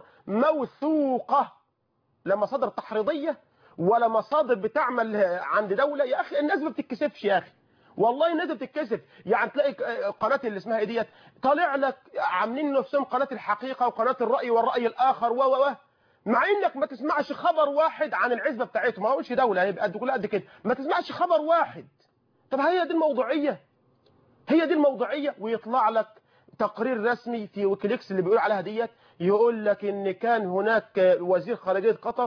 S1: موثوقة لا مصادر تحريضية ولا مصادر بتعمل عند دولة يا أخي الناس ما بتتكسفش يا أخي والله الناس بتتكسف يعني تلاقي قناة اللي اسمها ايه ديت طالع لك عاملين نفسهم قناة الحقيقة وقناة الرأي والرأي الآخر و و و مع انك ما تسمعش خبر واحد عن العزبة بتاعتهم ما هوش دولة هيبقى قد كل قد كده ما تسمعش خبر واحد طب هي دي الموضوعية هي دي الموضوعية ويطلع لك تقرير رسمي في ويكيليكس اللي بيقول عليها ديت يقول لك ان كان هناك وزير خارجية قطر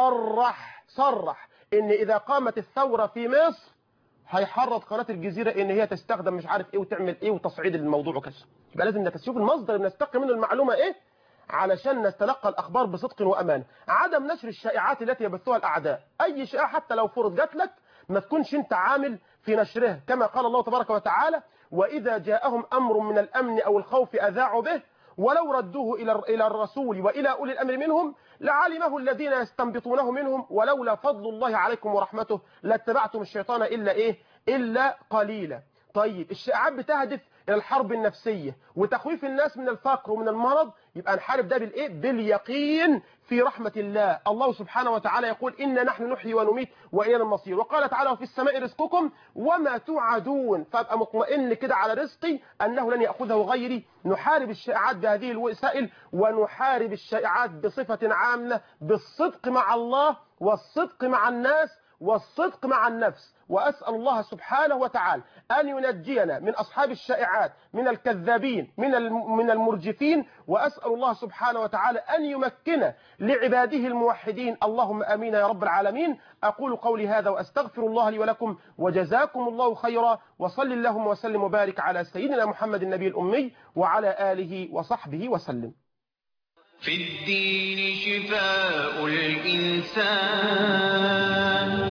S1: صرح صرح ان اذا قامت الثورة في مصر هيحرض قناة الجزيرة ان هي تستخدم مش عارف ايه وتعمل ايه وتصعيد الموضوع وكذا يبقى لازم نشوف المصدر اللي نستقي منه المعلومة ايه علشان نتلقى الاخبار بصدق وامان عدم نشر الشائعات التي يبثها الاعداء اي شائعة حتى لو فرض جات لك ما تكونش انت عامل في نشرها كما قال الله تبارك وتعالى واذا جاءهم امر من الامن او الخوف اذاعوا به ولو ردوه إلى إلى الرسول وإلى أولي الأمر منهم لعلمه الذين يستنبطونه منهم ولولا فضل الله عليكم ورحمته لاتبعتم الشيطان إلا إيه إلا قليلا طيب الشائعات بتهدف إلى الحرب النفسية وتخويف الناس من الفقر ومن المرض يبقى نحارب ده بالإيه باليقين في رحمة الله الله سبحانه وتعالى يقول إنا نحن نحيي ونميت وإلينا المصير وقال تعالى وفي السماء رزقكم وما توعدون فأبقى مطمئن كده على رزقي أنه لن يأخذه غيري نحارب الشائعات بهذه الوسائل ونحارب الشائعات بصفة عامة بالصدق مع الله والصدق مع الناس والصدق مع النفس وأسأل الله سبحانه وتعالى أن ينجينا من أصحاب الشائعات من الكذابين من الم- من المرجفين وأسأل الله سبحانه وتعالى أن يمكن لعباده الموحدين اللهم أمين يا رب العالمين أقول قولي هذا وأستغفر الله لي ولكم وجزاكم الله خيرا وصل اللهم وسلم وبارك على سيدنا محمد النبي الأمي وعلى آله وصحبه وسلم
S3: في الدين شفاء الإنسان